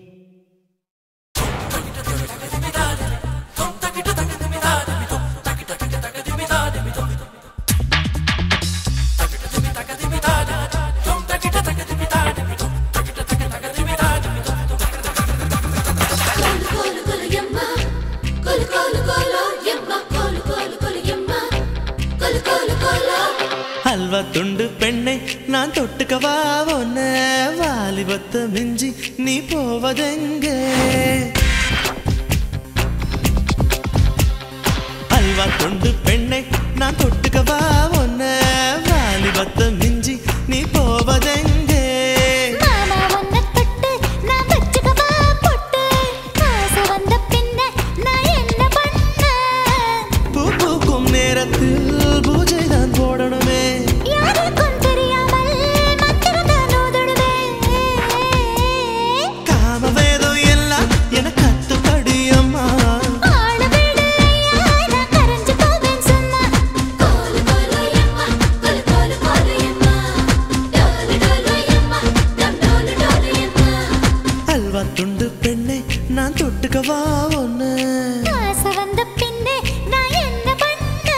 Colo colo yamma, colo colo colo yamma, colo colo colo yamma, colo colo colo. Halwa துண்டு பெண்ணை நான் தொட்டுக்கவா ஒன்ன வாலிபத்த மிஞ்சி நீ போவதெங்கே அல்வா துண்டு பெண்ணை நான் தொட்டுக்கவா ஒன்ன வாலிபத்த மிஞ்சி நீ போவதெங்கே மாமா உன்னை தொட்டு நான் வச்சுக்கவா பொட்டு காசு வந்த பின்ன நான் என்ன பண்ண பூ பூக்கும் நேரத்தில் பூஜை தான் போடணுமே யாருக்கும் தெரியாமல் மந்திரத்தான் ஓதுடுவேன் காம வேதம் எல்லாம் என கத்துப்படி அம்மா ஆள விடு ஐயா, நான் கரைஞ்சு போவேன் சும்மா. Colo colo yamma, colo colo colo yamma, dolo dolo yamma, dam dolo dolo yamma. Halwa துண்டு பெண்ணை நான் தொட்டுக்கவா ஒன்னு ஆசை வந்த பின்னே நான் என்ன பண்ண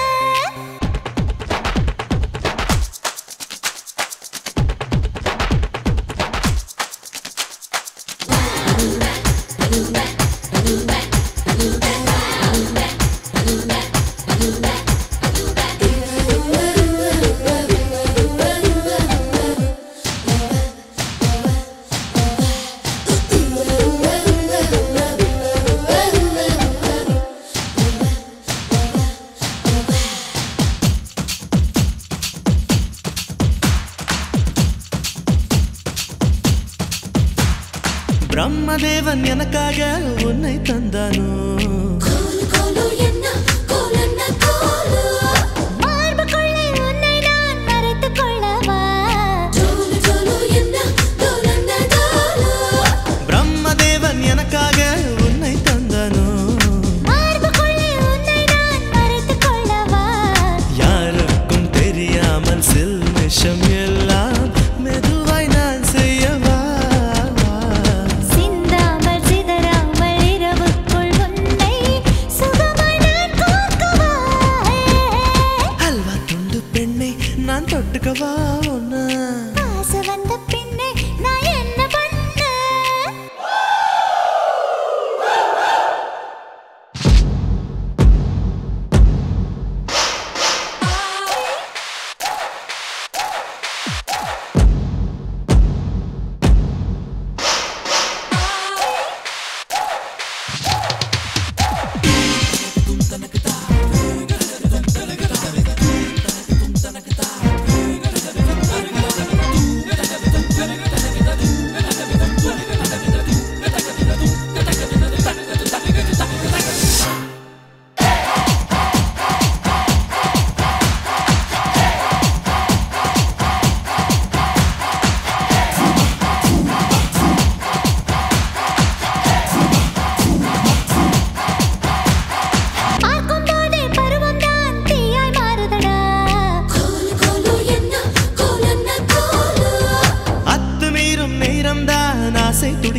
பிரம்மதேவன் எனக்காக உன்னை தந்தானோ Colo colo yamma, colo na colo. மார்புக்குள்ளே உன்னை நான் மறைத்துக் கொள்ளவா Dolo dolo yamma, dolo na dolo. பிரம்மதேவன் எனக்காக உன்னை தந்தானோ மார்புக்குள்ளே உன்னை நான் மறைத்துக் கொள்ளவா யாருக்கும் தெரியாமல் சில் நிஷம் எல்லாம் மெதுவாய் நான் செய்யவா சிந்தாமல் சிதறாமல் இரவுக்குள் உன்னை சுகமாய் நான்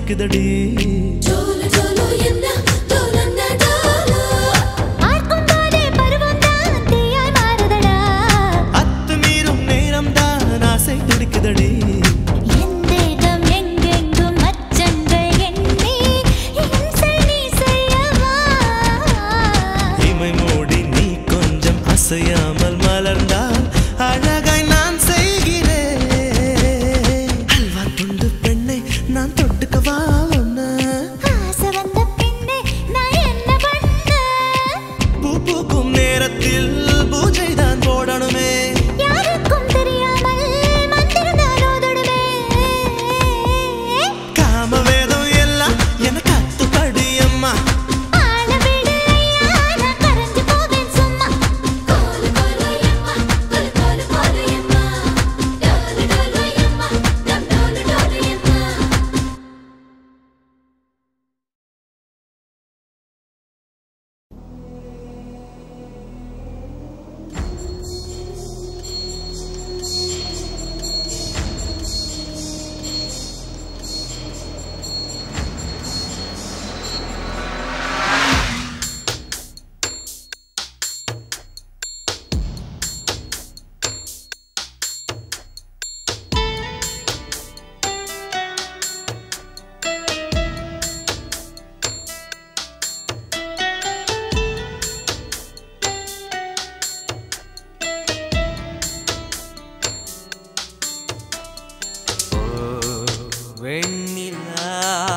துடிக்குதடி ஜோலு ஜோலு என்ன ஜோலன்ன ஜோலு பார்க்கும் போதே பருவம்தான் தீயாய் மாறுதடா அத்துமீறும் நேரம் தான் ஆசை துடிக்குதடி என் தேகம் எங்கெங்கும் அச்சங்கள் எண்ணி இம்சை நீ செய்யவா இமை மூடி நீ கொஞ்சம் அசையாமல் மலர்ந்தால் அழகாய் நான் செய்கிறேன் அல்வா துண்டு பெண்ணை நான் தொட்டுக்கவா உன்னை? ஆசை வந்த பின்னே நான் என்ன பண்ண பூ பூக்கும் நேரத்தில் பூஜை தான் போடணுமே யாருக்கும் தெரியாமல் மந்திரந்தான் ஓதடுமே காமவேதம் எல்லாம் எனக்கு கத்துப்படி அம்மா ஆள விடு ஐயா நான் கரைஞ்சு போவேன் சும்மா கோலு கோலு எம்மா கோலு கோலு கோலு எம்மா டோலு டோலு எம்மா டம் டோலு டோலு எம்மா வெண்ணிலா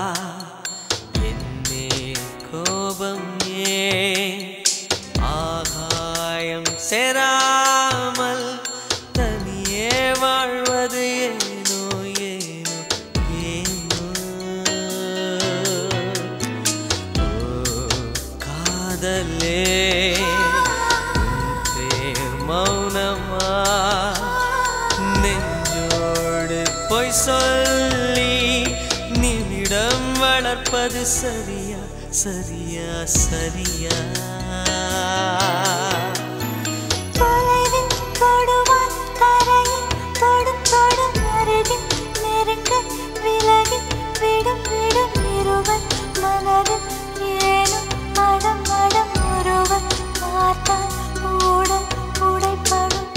என்னே கோபம் ஏன் ஆகாயம் சேராமல் தனியே வாழ்வது ஏனோ ஏனோ ஏனோ ஓ, காதலே உன் பேர் மௌனமா நெஞ்சோடு பொய் சொல்லி நிமிடம் வளர்ப்பது சரியா சரியா சரியா தொலைவில் தொடுவான் கரையில் தொடும் தொடும் அருகில் நெருங்க விலகி விடும் விடும் இருவர் மனதில் ஏனும் மடம் மடம் ஒருவர் பார்த்தால் ஊடல் உடைப்படும்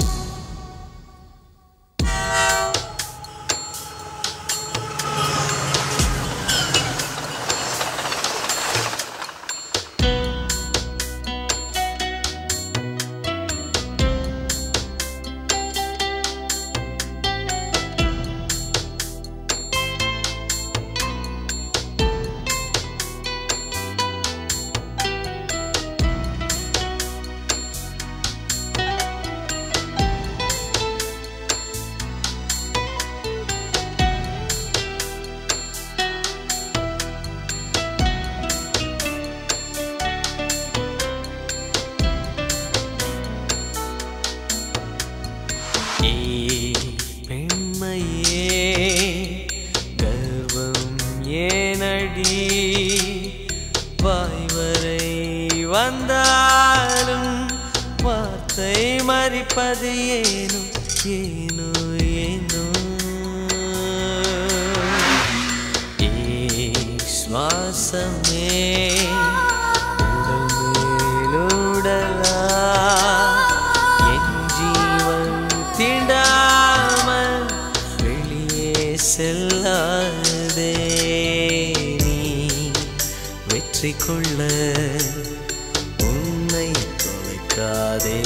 ஏய் பெண்மையே கர்வம் ஏனடி வாய் வரை வந்தாலும் வார்த்தை மறிப்பது ஏனோ ஏனோ ஏனோ ஏய் சுவாசமே உடல் மேலுடலா என் ஜீவன் தீண்டாமல் வெளியே செல்லாதே நீ வெற்றி கொள்ள உன்னை தொலைக்காதே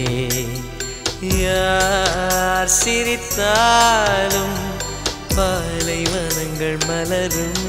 யார் சிரித்தாலும் பாலைவனங்கள் மலரும்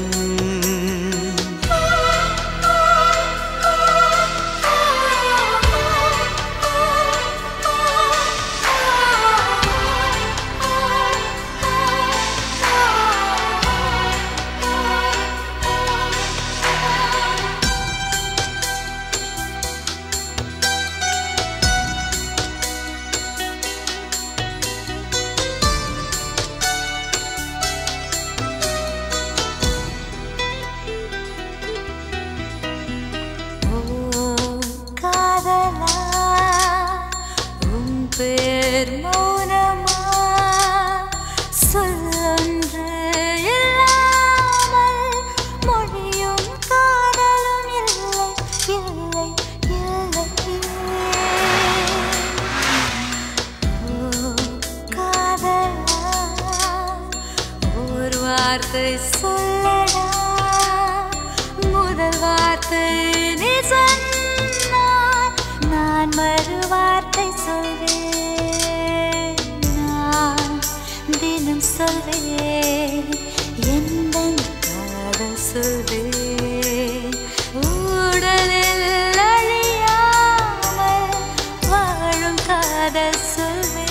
வார்த்தை சொல்லடா முதல் வார்த்தை நீ சொன்னால் நான் மறு வார்த்தை சொல்வேன் நான் தினம் சொல்வேன் எந்த காதல் சொல்வேன் உடலில் அழியாமல் வாழும் காதல் சொல்வேன்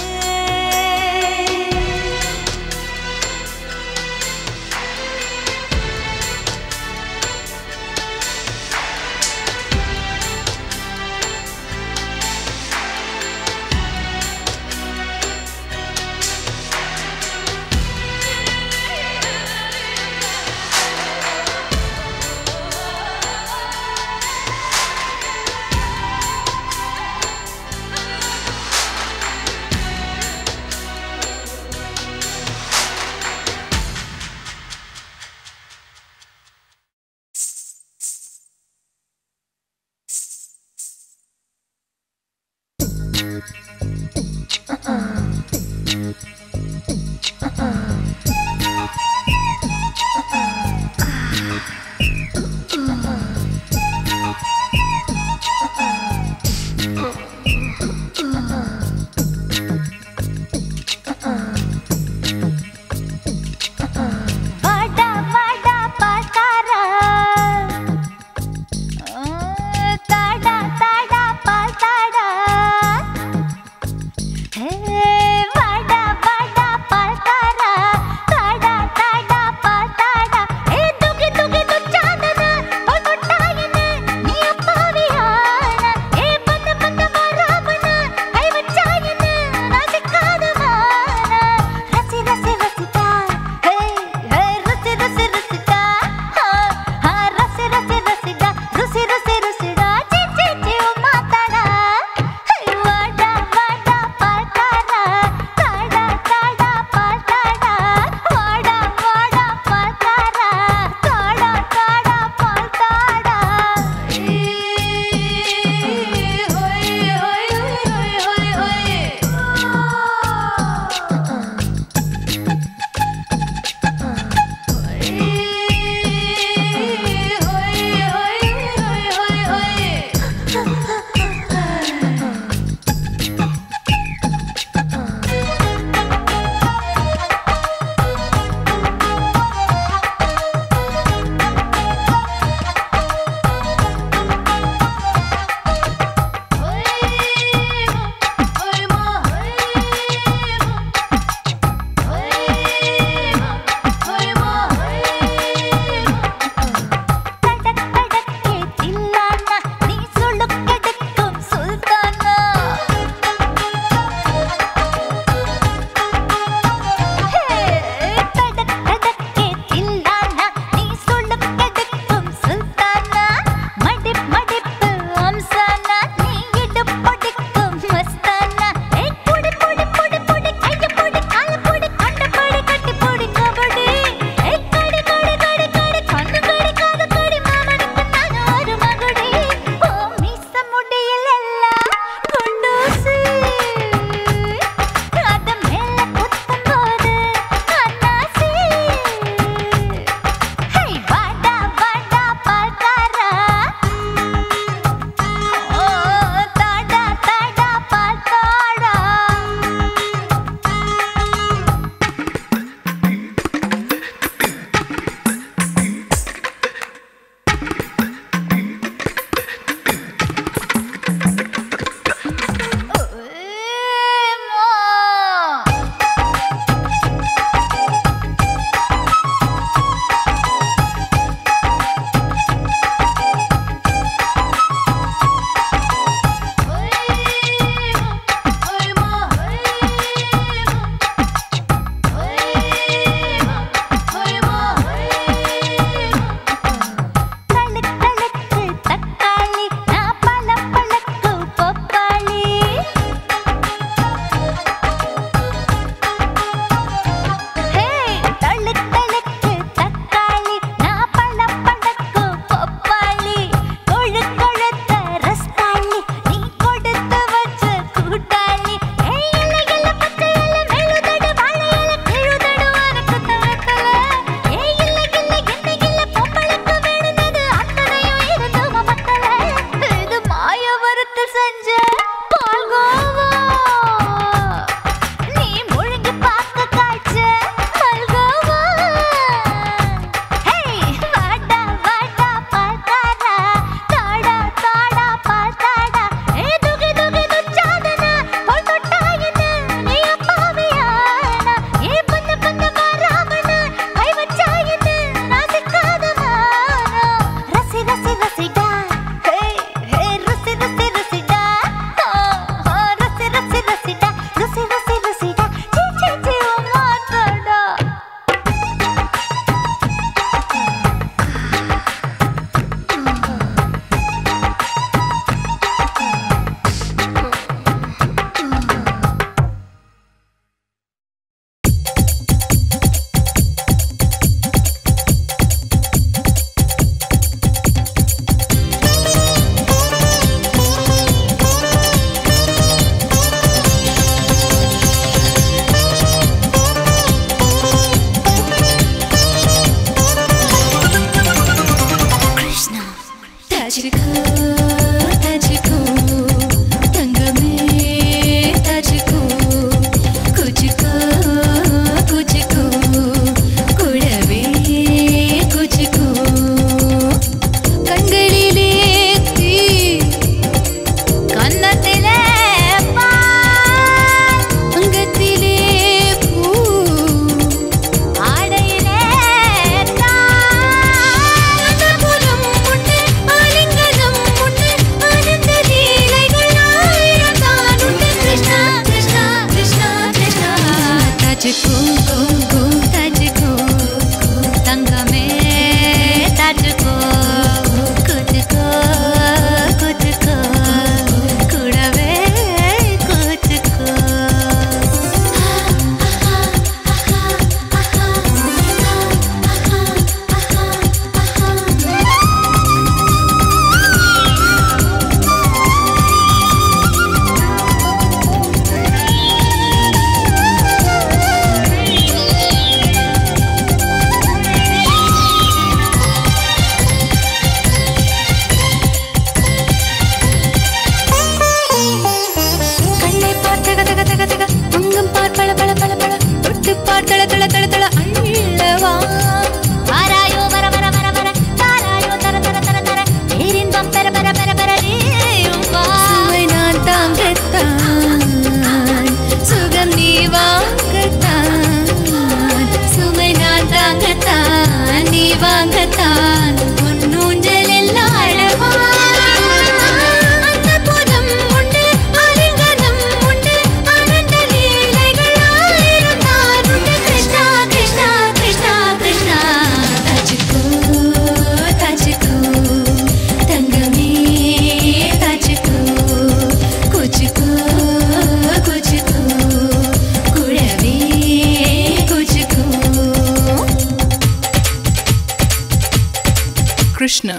Krishna.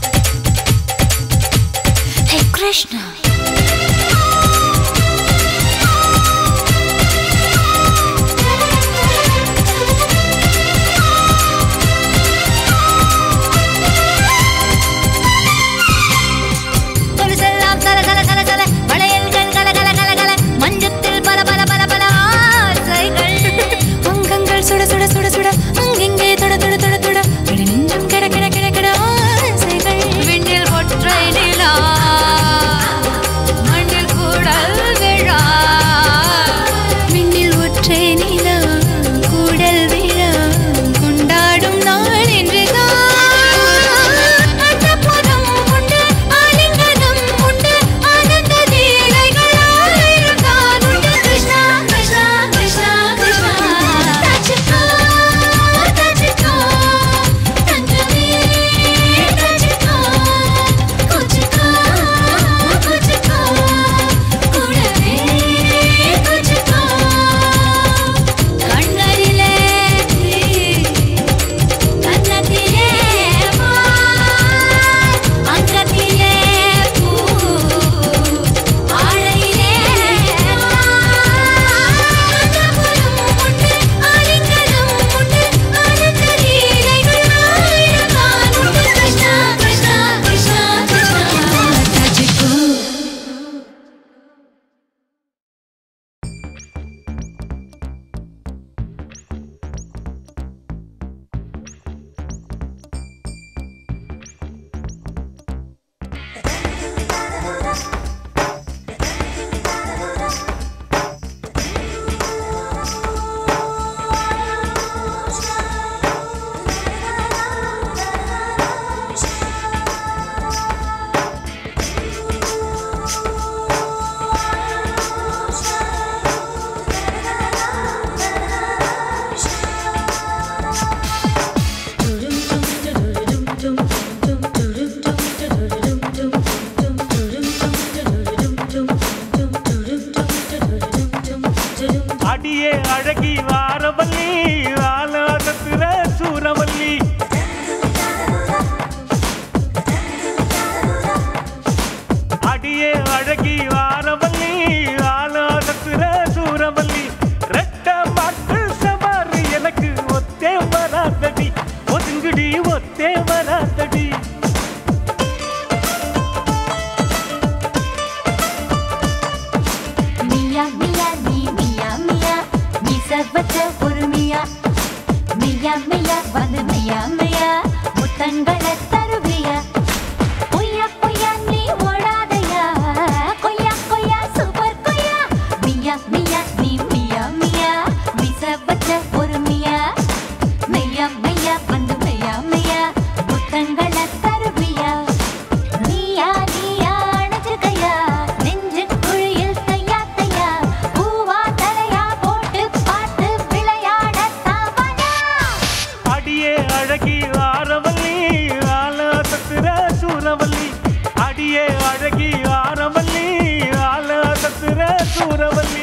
Hey Krishna. கொலுசெல்லாம் கல கல கல கல வளையல்கள் கல கல கல கல மஞ்சத்தில் பல பல பல பல ஆசைகள் அங்கங்கள் சுட சுட சுட சுட அங்கிங்கே தொட தொட தொட தொட அடி நெஞ்சம் கிட கிட கிட கிட ஆசைகள் விண்ணில் ஒற்றை நிலா மண்ணில் கூடல் விழா விண்ணில் ஒற்றை நிலா கூடல் விழா கொண்டாடும் நாள் என்றுதான் அன்னபுரம் உண்டு ஆலிங்கனம் உண்டு ஆனந்த லீலைகள் ஆயிரம்தான் உண்டு கிருஷ்ணா கிருஷ்ணா கிருஷ்ணா கிருஷ்ணா தச்சுக்கோ தச்சுக்கோ தங்கமே தச்சுக்கோ குச்சிக்கோ குச்சிக்கோ கூடவே குச்சிக்கோ கண்ணரிலே கண்ணத்திலே அங்கத்திலே பூ ஆழையிலே அன்னபுரம் உண்டு ஆலிங்கனம் உண்டு ஆனந்த லீலைகள் ஆயிரம்தான் உண்டு கிருஷ்ணா கிருஷ்ணா கிருஷ்ணா கிருஷ்ணா தச்சுக்கோ அடியே அழகி வாரவல்லி ஆலாதத்துல சூரவல்லி அடியே அழகி வாரவல்லி ஆலாதத்துல சூரவல்லி ரெட்ட மாட்டு சவாரி எனக்கு ஒத்தே வராதடி ஒதுங்குடி ஒத்தே வராதடி மியா மியா நீ மியா மியா நீ சர்வத்த ஒரு மியா மியா மியா வந்து மியா மியா முத்தங்களை தருவியா பொய்யா பொய்யா நீ ஓடாதையா கொய்யா கொய்யா சூப்பர் கொய்யா மியா மியா நீ மியா மியா நீ சர்வத்த ஒரு மியா மெய்யா மெய்யா வந்து மெய்யா மெய்யா முத்தங்களை தருவியா நீயா நீயா அணைச்சுக்கையா நெஞ்சு குழியில் தையா தையா பூவா தலையா போட்டு பார்த்து விளையாட தாவனா அடியே அழகி ஆரவல்லி ஆலாதத்திர சூரவல்லி அடியே அழகி ஆரவல்லி ஆலாதத்திர சூரவல்லி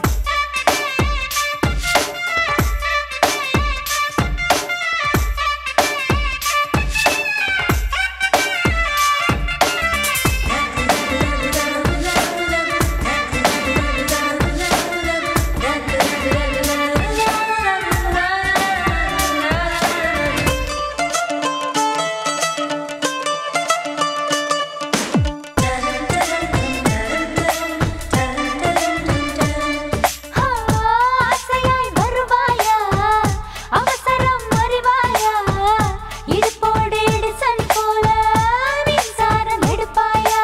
ஆசையாய் வருவாயா அவசரம் அறிவாயா இடுப்போடு இடிசன் போல மின்சாரம் எடுப்பாயா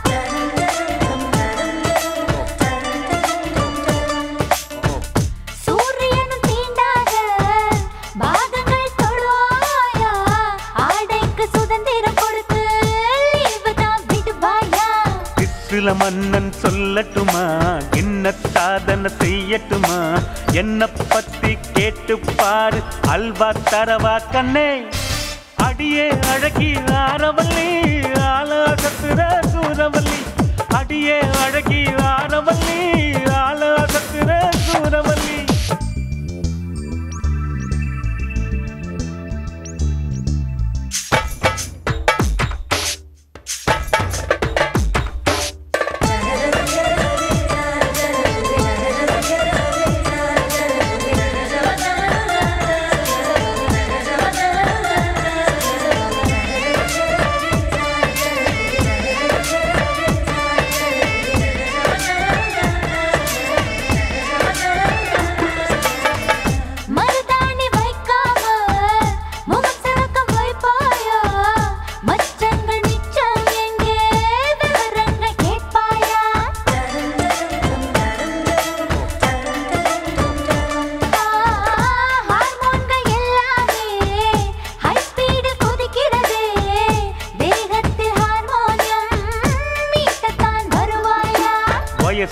சூரியனும் தீண்டாத பாகங்கள் தொழுவாயா ஆடைக்கு சுதந்திரம் கொடுத்து லீவு தான் விடுவாயா சில மன்னன் சொல்லட்டுமா என்ன சாதனை செய்யட்டுமா என்ன பத்தி கேட்டு பாரு அல்வா தரவா கண்ணே அடியே அழகி ஆரவல்லி ஆலாசத்துற சூரவல்லி அடியே அழகி ஆரவல்லி ஆலாசத்துற சூரவல்லி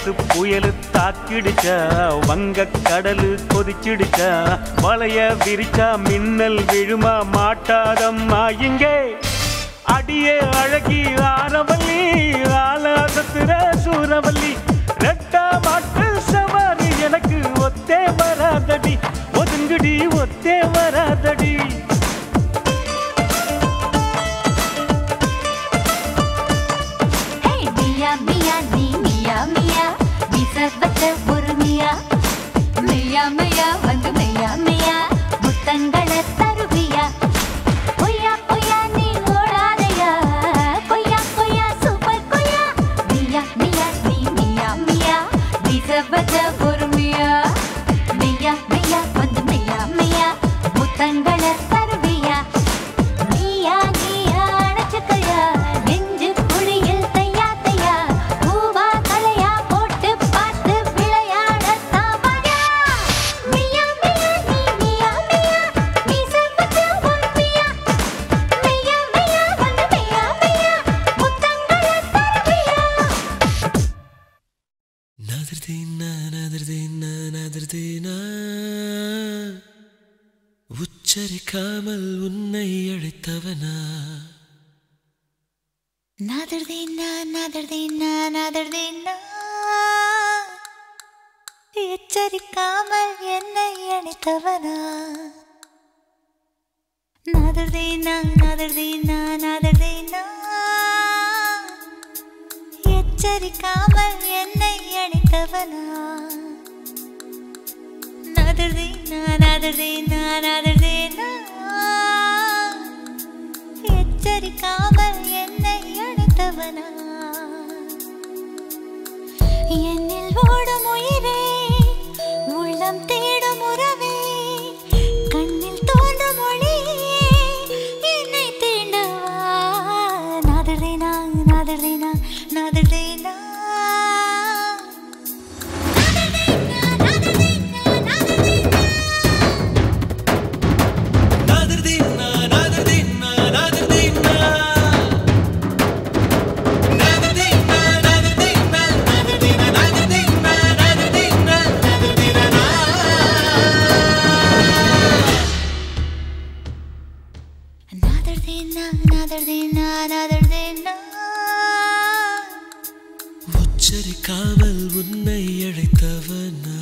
வயசு புயலு தாக்கிடுச்சா வங்க கடலு கொதிச்சிடுச்சா வளைய விரிச்சா மின்னல் விழுமா மாட்டாதம்மா இங்கே அடியே அழகி ஆரவல்லி ஆலாசத்துற சூரவல்லி ரெட்டா மாட்டு சவாரி எனக்கு ஒத்தே வராதடி ஒதுங்குடி ஒத்தே வராதடி ஹே மியா மியா நீ மியா மியா மீச வச்ச ஒரு மியா மியா மியா வந்து மியா மியா முத்தங்களை தருவியா பொய்யா பொய்யா நீ ஓடாதையா பொய்யா பொய்யா சூப்பர் பொய்யா மியா மியா நீ மியா மியா மீச வச்ச ஒரு மியா மியா மியா வந்து மியா மியா முத்தங்களை தருவியா நீயா நீயா அணைச்சுக்கையா நெஞ்சு குழியில் தையா தையா பூவா தலையா போட்டு பார்த்து விளையாடத்தான் வாயா மியா மியா நீ மியா மியா நீ செம்பத்து ஒரு மியா மியா மியா வந்து மியா மியா முத்தங்களை தருவியா நதிர்தீனா நதிர்தீனா நதிர்தீனா உச்சரிக்காமல் உன்னை அழைத்தவனா நாதர்தீனா நாதர்தீனா நாதர்தீனா எச்சரிக்காமல் என்னை அணைத்தவனா நாதர்தீனா நாதர்தீனா நாதர்தீனா எச்சரிக்காமல் என்னை அணைத்தவனா நாதர்தீனா நாதர்தீனா நாதர்தீனா எச்சரிக்காமல் என்னை அழைத்தவனா என்னில் ஓடும் உயிரே உள்ளம் தேடும் உறவே கண்ணில் தோன்றும் ஒளியே என்னை தீண்டவா நாதர்தேனா நாதர்தேனா நாதர்தேனா நதிர்தீனா நதிர்தீனா நதிர்தீனா நதிர்தீனா நதிர்தீனா நதிர்தீனா நதிர்தீனா நதிர்தீனா நதிர்தீனா நாதர்தேனா நாதர்தேனா நாதர்தேனா உச்சரிக்காமல் உன்னை அழைத்தவனா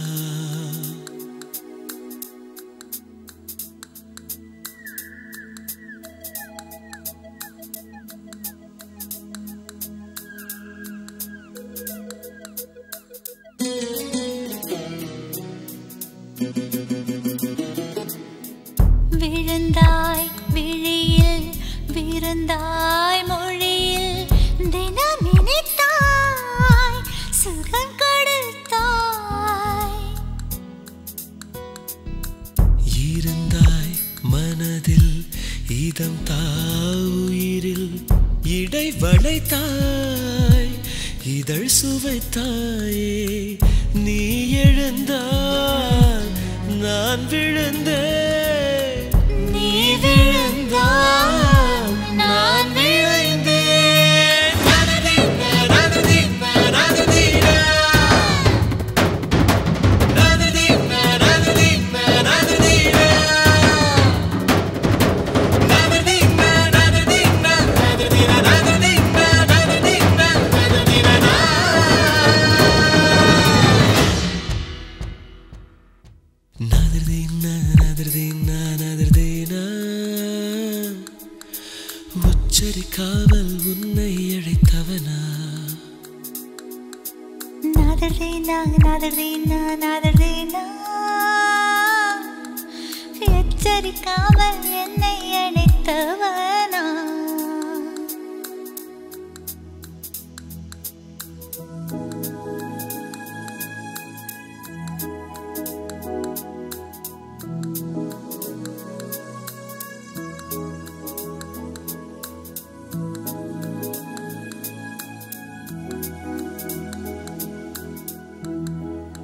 விழுந்தாய் விழியில் விருந்தாய் மொழியில் தினம் நினைத்தாய் சுகம் கொடுத்தாய் இருந்தாய் மனதில் இதம் தாயிரில் இடை வளைத்தாய் இதழ் சுவைத்தாயே நீ எழுந்தாய் நான் விழுந்தேன் நீ விழுந்தாய் நான் விழுந்தேன் நனதீனா, நனதீனா, நனதீனா. நனதீனா, நனதீனா, நனதீனா. நனதீனா, நனதீனா, நனதீனா, நனதீனா, நனதீனா, நனதீனா. நதிர்தீனா, நதிர்தீனா, நதிர்தீனா. உச்சரிக்காமல் உன்னை அழைத்தவனா நாதர்தேனா நாதர்தேனா நாதர்தேனா எச்சரிக்காமல் என்னை அணைத்தவனா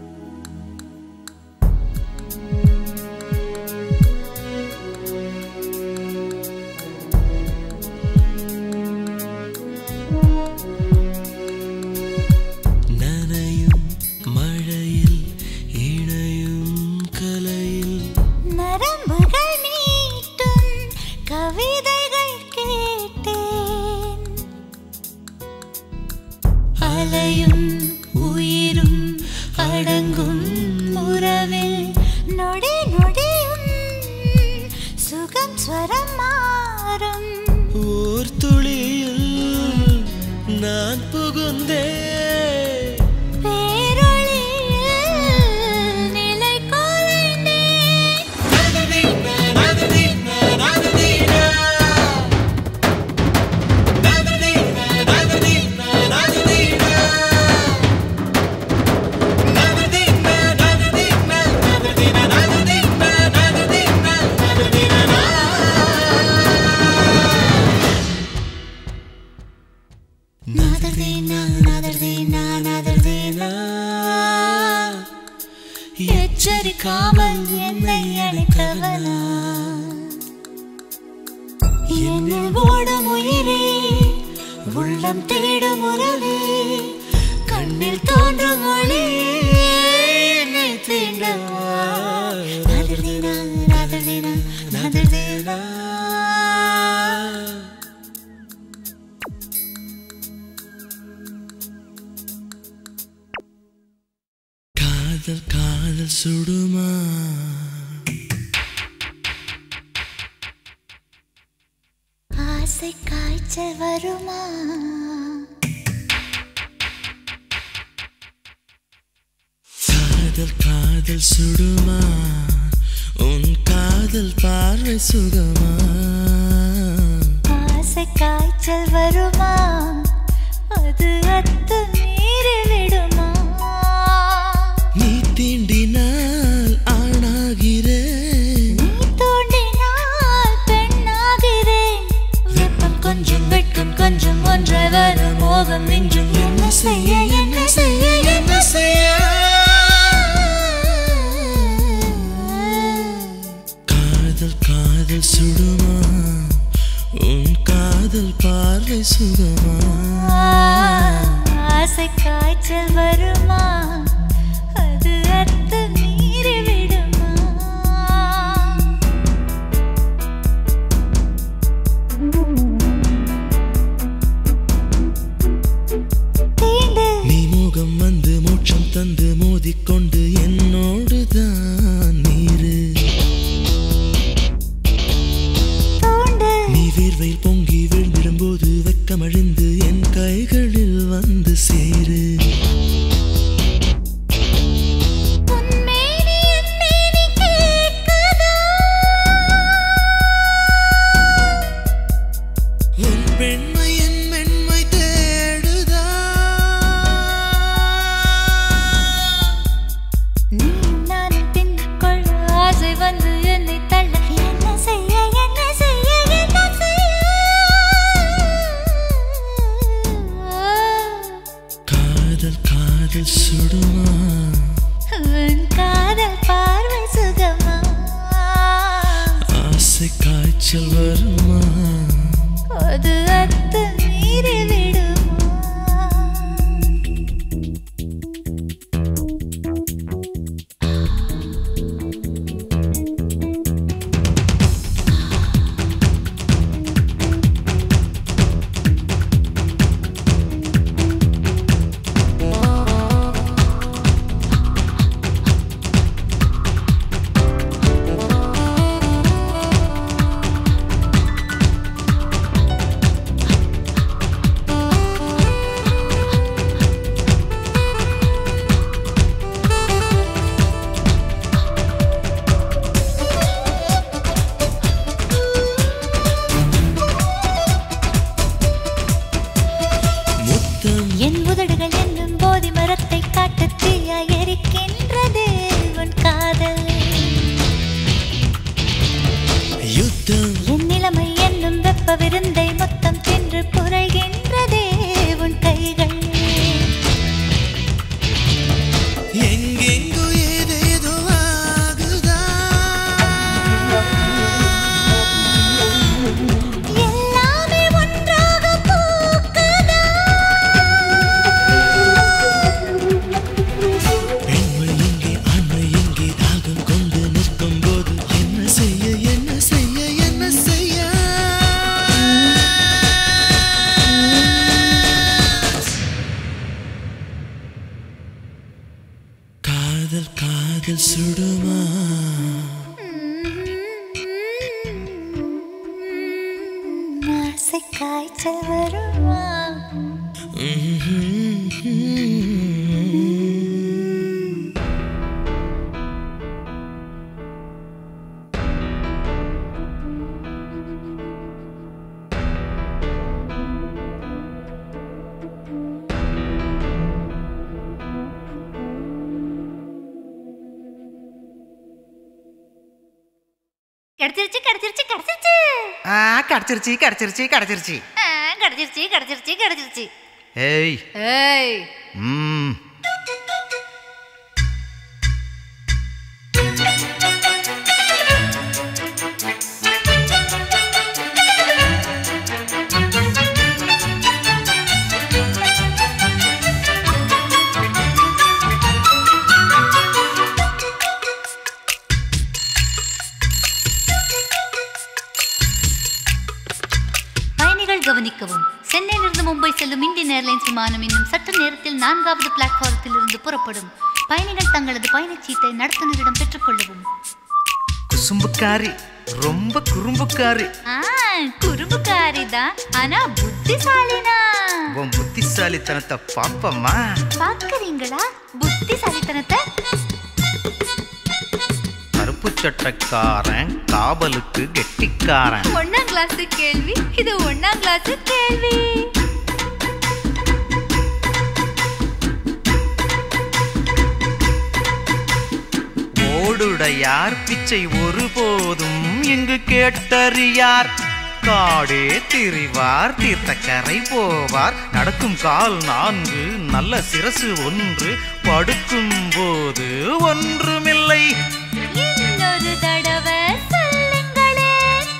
நதிர்தீனா ஸ்வரம் மாறும் ஓர் துளியில் நான் புகுந்தேன் பேரொளியில் நிலை கொள்ந்தேன் நாதர்தேனா நாதர்தேனா நாதர்தேனா எச்சரிக்காமல் என்னை அழைக்கவனா என்னில் ஓடும் உயிரே உள்ளம் தேடும் உறவே கண்ணில் தோன்றும் ஒளி என்னை தீண்டவா நாதர்தேனா நாதர்தேனா நாதர்தேனா காதல் காதல் சுடுமா ஆசை காய்ச்சல் வருமா காதல் காதல் சுடுமா உன் காதல் பார்வை சுகமா ஆசை காய்ச்சல் வருமா அது அத்து மீறி விடுமா நீ தீண்டினால் ஆணாகிறேன் நீ தோண்டினால் பெண்ணாகிறேன் வெப்பம் கொஞ்சம் வெட்கம் கொஞ்சம் ஒன்றை வரும் மோகம் மிஞ்சும் என்ன செய்ய என்ன செய்ய என்ன செய்ய காதல் காதல் சுடுமா உன் காதல் பார்வை சுகமா ஆசை காய்ச்சல் வருமா அது அத்து மீறி விடுமா தீண்டு நீ முகம் வந்து மோட்சம் தந்து மோதிக்கொண்டு என்னோடு தான் நீரு தோண்டு நீ வேர்வையில் பொங்கி விழுந்திடும்போது வெக்கமழிந்து என் கைகளில் வந்து சேரு உன்மேனி என்மேனி கேட்குதா உன் பெண்மை என் மென்மை தேடுதா நீ நானும் தின்னு கொள்ள ஆசை வந்து என்னை தள்ள என்ன செய்ய என்ன செய்ய என்ன செய்ய காதல் காதல் சுடுமா உன் காதல் பார்வை சுகமா ஆசை காய்ச்சல் வருமா அது அத்து மீறி விடுமா முத்தம் என் உதடுகள் என்னும் போதி மரத்தை காட்டு தீயா எரிக்கின்றது உன் காதல் யுத்தம் என் நிலைமை என்னும் வெப்ப விருந்தை மொத்தம் தின்று புரைகின்றதே உன் கைகள் எங்கெங்கோ ஏதேதோ ஆகுதா எல்லாமே ஒன்றாக பூக்குதா பெண்மை எங்கே ஆண்மை எங்கே தாகம் கொண்டு நிற்கும் போது என்ன செய்ய என்ன செய்ய என்ன செய்ய காதல் காதல் சுடுமா Mm-hmm. ஆசை காய்ச்சல் வருமா கிடைச்சிருச்சு கிடைச்சிருச்சு கிடைச்சிருச்சு ஆ கிடச்சிருச்சு கிடச்சிருச்சு கிடச்சிருச்சு ஆ, கிடைச்சிருச்சு கிடைச்சிருச்சு கிடைச்சிருச்சு ஏய் ஏய் ம் பயணிகள் கவனிக்கவும் சென்னையிலிருந்து மும்பை செல்லும் இந்தியன் ஏர்லைன்ஸ் விமானம் இன்னும் சற்று நேரத்தில் நான்காவது பிளாட்ஃபாரத்தில் இருந்து புறப்படும் பயணிகள் தங்களது பயணச்சீட்டை நடத்துனரிடம் பெற்றுக்கொள்ளவும் குசும்புக்காரி ரொம்ப குறும்புக்காரி ஆ குறும்புக்காரி தான் ஆனா புத்திசாலினா உன் புத்திசாலித்தனத்தை பாப்பம்மா பாக்குறீங்களா புத்திசாலித்தனத்தை கருப்பு சட்டக்காரன் காவலுக்கு கெட்டிக்காரன் ஒன்னாம் கிளாஸ் கேள்வி இது ஒன்னாம் கிளாஸ் கேள்வி ஓடுடையார் பிச்சை ஒருபோதும் இங்கு கேட்டறியார் காடே திரிவார் தீர்த்தக்கரை போவார் நடக்கும் கால் நான்கு நல்ல சிரசு ஒன்று படுக்கும் போது ஒன்றுமில்லை இன்னொரு தடவை சொல்லுங்களே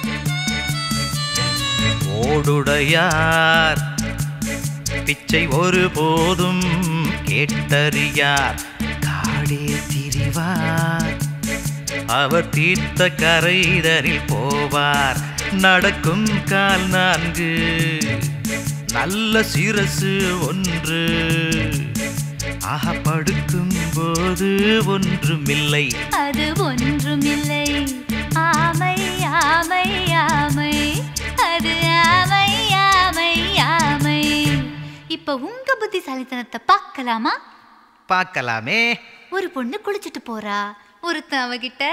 ஓடுடையார் பிச்சை ஒருபோதும் கேட்டறியார் காடே திரிவார் அவர் தீர்த்த கரைதனில் போவார் நடக்கும் கால் நான்கு நல்ல சிரசு ஒன்று ஆக படுக்கும் போது ஒன்றுமில்லை அது ஒன்றுமில்லை ஆமை ஆமை ஆமை அது ஆமை ஆமை ஆமை இப்ப உங்க புத்திசாலித்தனத்தை பார்க்கலாமா பார்க்கலாமே ஒரு பொண்ணு குளிச்சிட்டு போறா ஒருத்தன் அவகிட்ட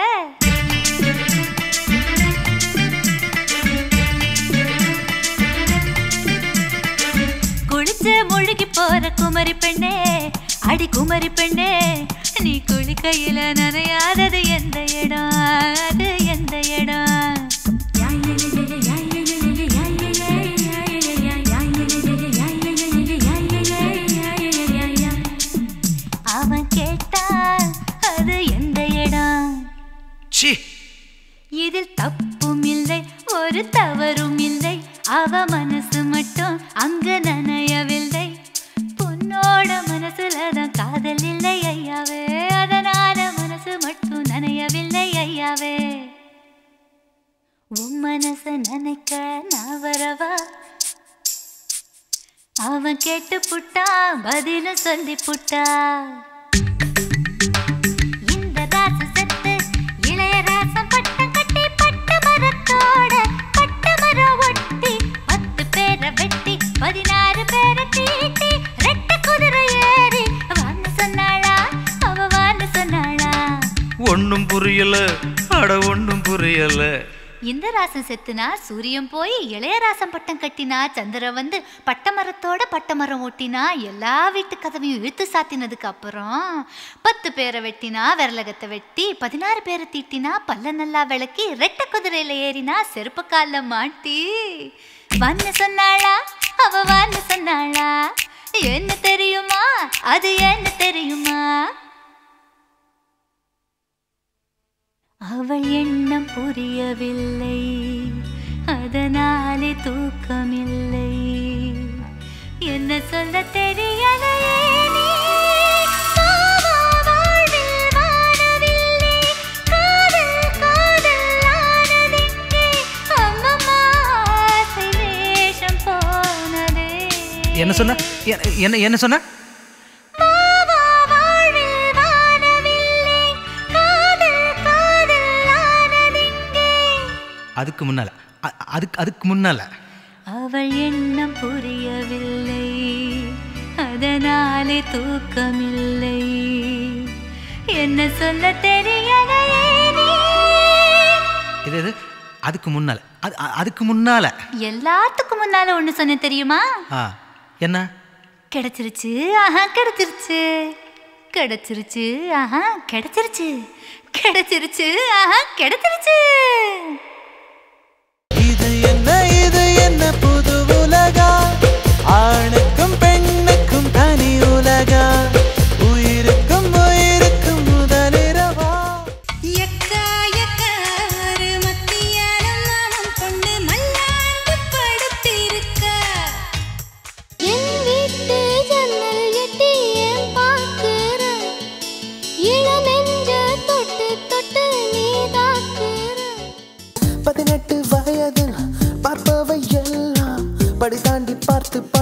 குளிச்சு முழுகி போற குமரி பெண்ணே அடி குமரி பெண்ணே நீ குளிக்கையில நனையாதது எந்த இடம் அது எந்த இடம் அவன் கேட்டான் அது எந்த இடம் சி இதில் தப்பும் இல்லை ஒரு தவறும் இல்லை அவ மனசு மட்டும் அங்க நனையவில்லை பொண்ணோட மனசுல தான் காதல் இல்லை ஐயாவே அதனால மனசு மட்டும் நனையவில்லை ஐயாவே உன் மனச நினைக்க நான் வரவா அவன் கேட்டு புட்டா பதிலும் சொல்லி புட்டா இந்த ராச செத்து இளையராசம் பட்டம் கட்டி பட்ட மரத்தோட பட்ட மரம் ஒட்டி பத்து பேரை வெட்டி பதினாறு பேரை தீட்டி ரெட்ட குதிரை ஏறி வான்னு சொன்னாளா அவ வான்னு சொன்னாளா ஒன்னும் புரியல அட ஒன்னும் புரியல இந்த ராசம் செத்துனா சூரியன் போய் இளையராசம் பட்டம் கட்டினா சந்திரன் வந்து பட்டமரத்தோட பட்டமரம் ஒட்டினா எல்லா வீட்டு கதவையும் இழுத்து சாத்தினதுக்கு அப்புறம் பத்து பேரை வெட்டினா விரலகத்தை வெட்டி பதினாறு பேரை தீட்டினா பல்ல நல்லா விளக்கி ரெட்டை குதிரையில ஏறினா செருப்பு கால்ல மாட்டி வந்து சொன்னாளா அவ வந்து சொன்னாளா என்ன தெரியுமா அது என்ன தெரியுமா அவள் எண்ணம் புரியவில்லை அதனாலே தூக்கமில்லை என்ன சொல்ல தெரியலையே நீ. மாமா வாழ்வில் வானவில்லை. காதல், காதல் ஆனதெங்கே? அம்மம்மா ஆசை வேஷம் போனதே. என்ன சொன்ன எ- என்ன என்ன சொன்ன மாமா வாழ்வில் வானவில்லை. காதல், காதல் ஆனதெங்கே? அதுக்கு முன்னால அ- அதுக்கு அதுக்கு முன்னால அவள் எண்ணம் புரியவில்லை அதனாலே தூக்கமில்லை என்ன சொல்ல தெரியலையே நீ. இது இது அதுக்கு முன்னால அது அ- அதுக்கு முன்னால எல்லாத்துக்கும் முன்னால ஒண்ணு சொன்னேன் தெரியுமா ஆ என்ன கிடைச்சிருச்சு ஆஹா கிடைச்சிருச்சு கிடைச்சிருச்சு ஆஹா கிடைச்சிருச்சு கிடைச்சிருச்சு ஆஹா கிடைச்சிருச்சு இது என்ன இது என்ன புது உலகா ஆணுக்கும் பெண்ணுக்கும் தனி உலகா உயிருக்கும் உயிருக்கும் முதலிரவா எக்கா எக்கா ஒரு மத்தியானம் மாமம் கொண்டு மல்லாந்து படுத்திருக்க என் வீட்டு ஜன்னல் எட்டி ஏன் பார்க்கிற? இளநெஞ்ச தொட்டு தொட்டு நீ தாக்குற. பதினெட்டு வயதில் பார்ப்பவை எல்லாம் படி தாண்டி பார்த்து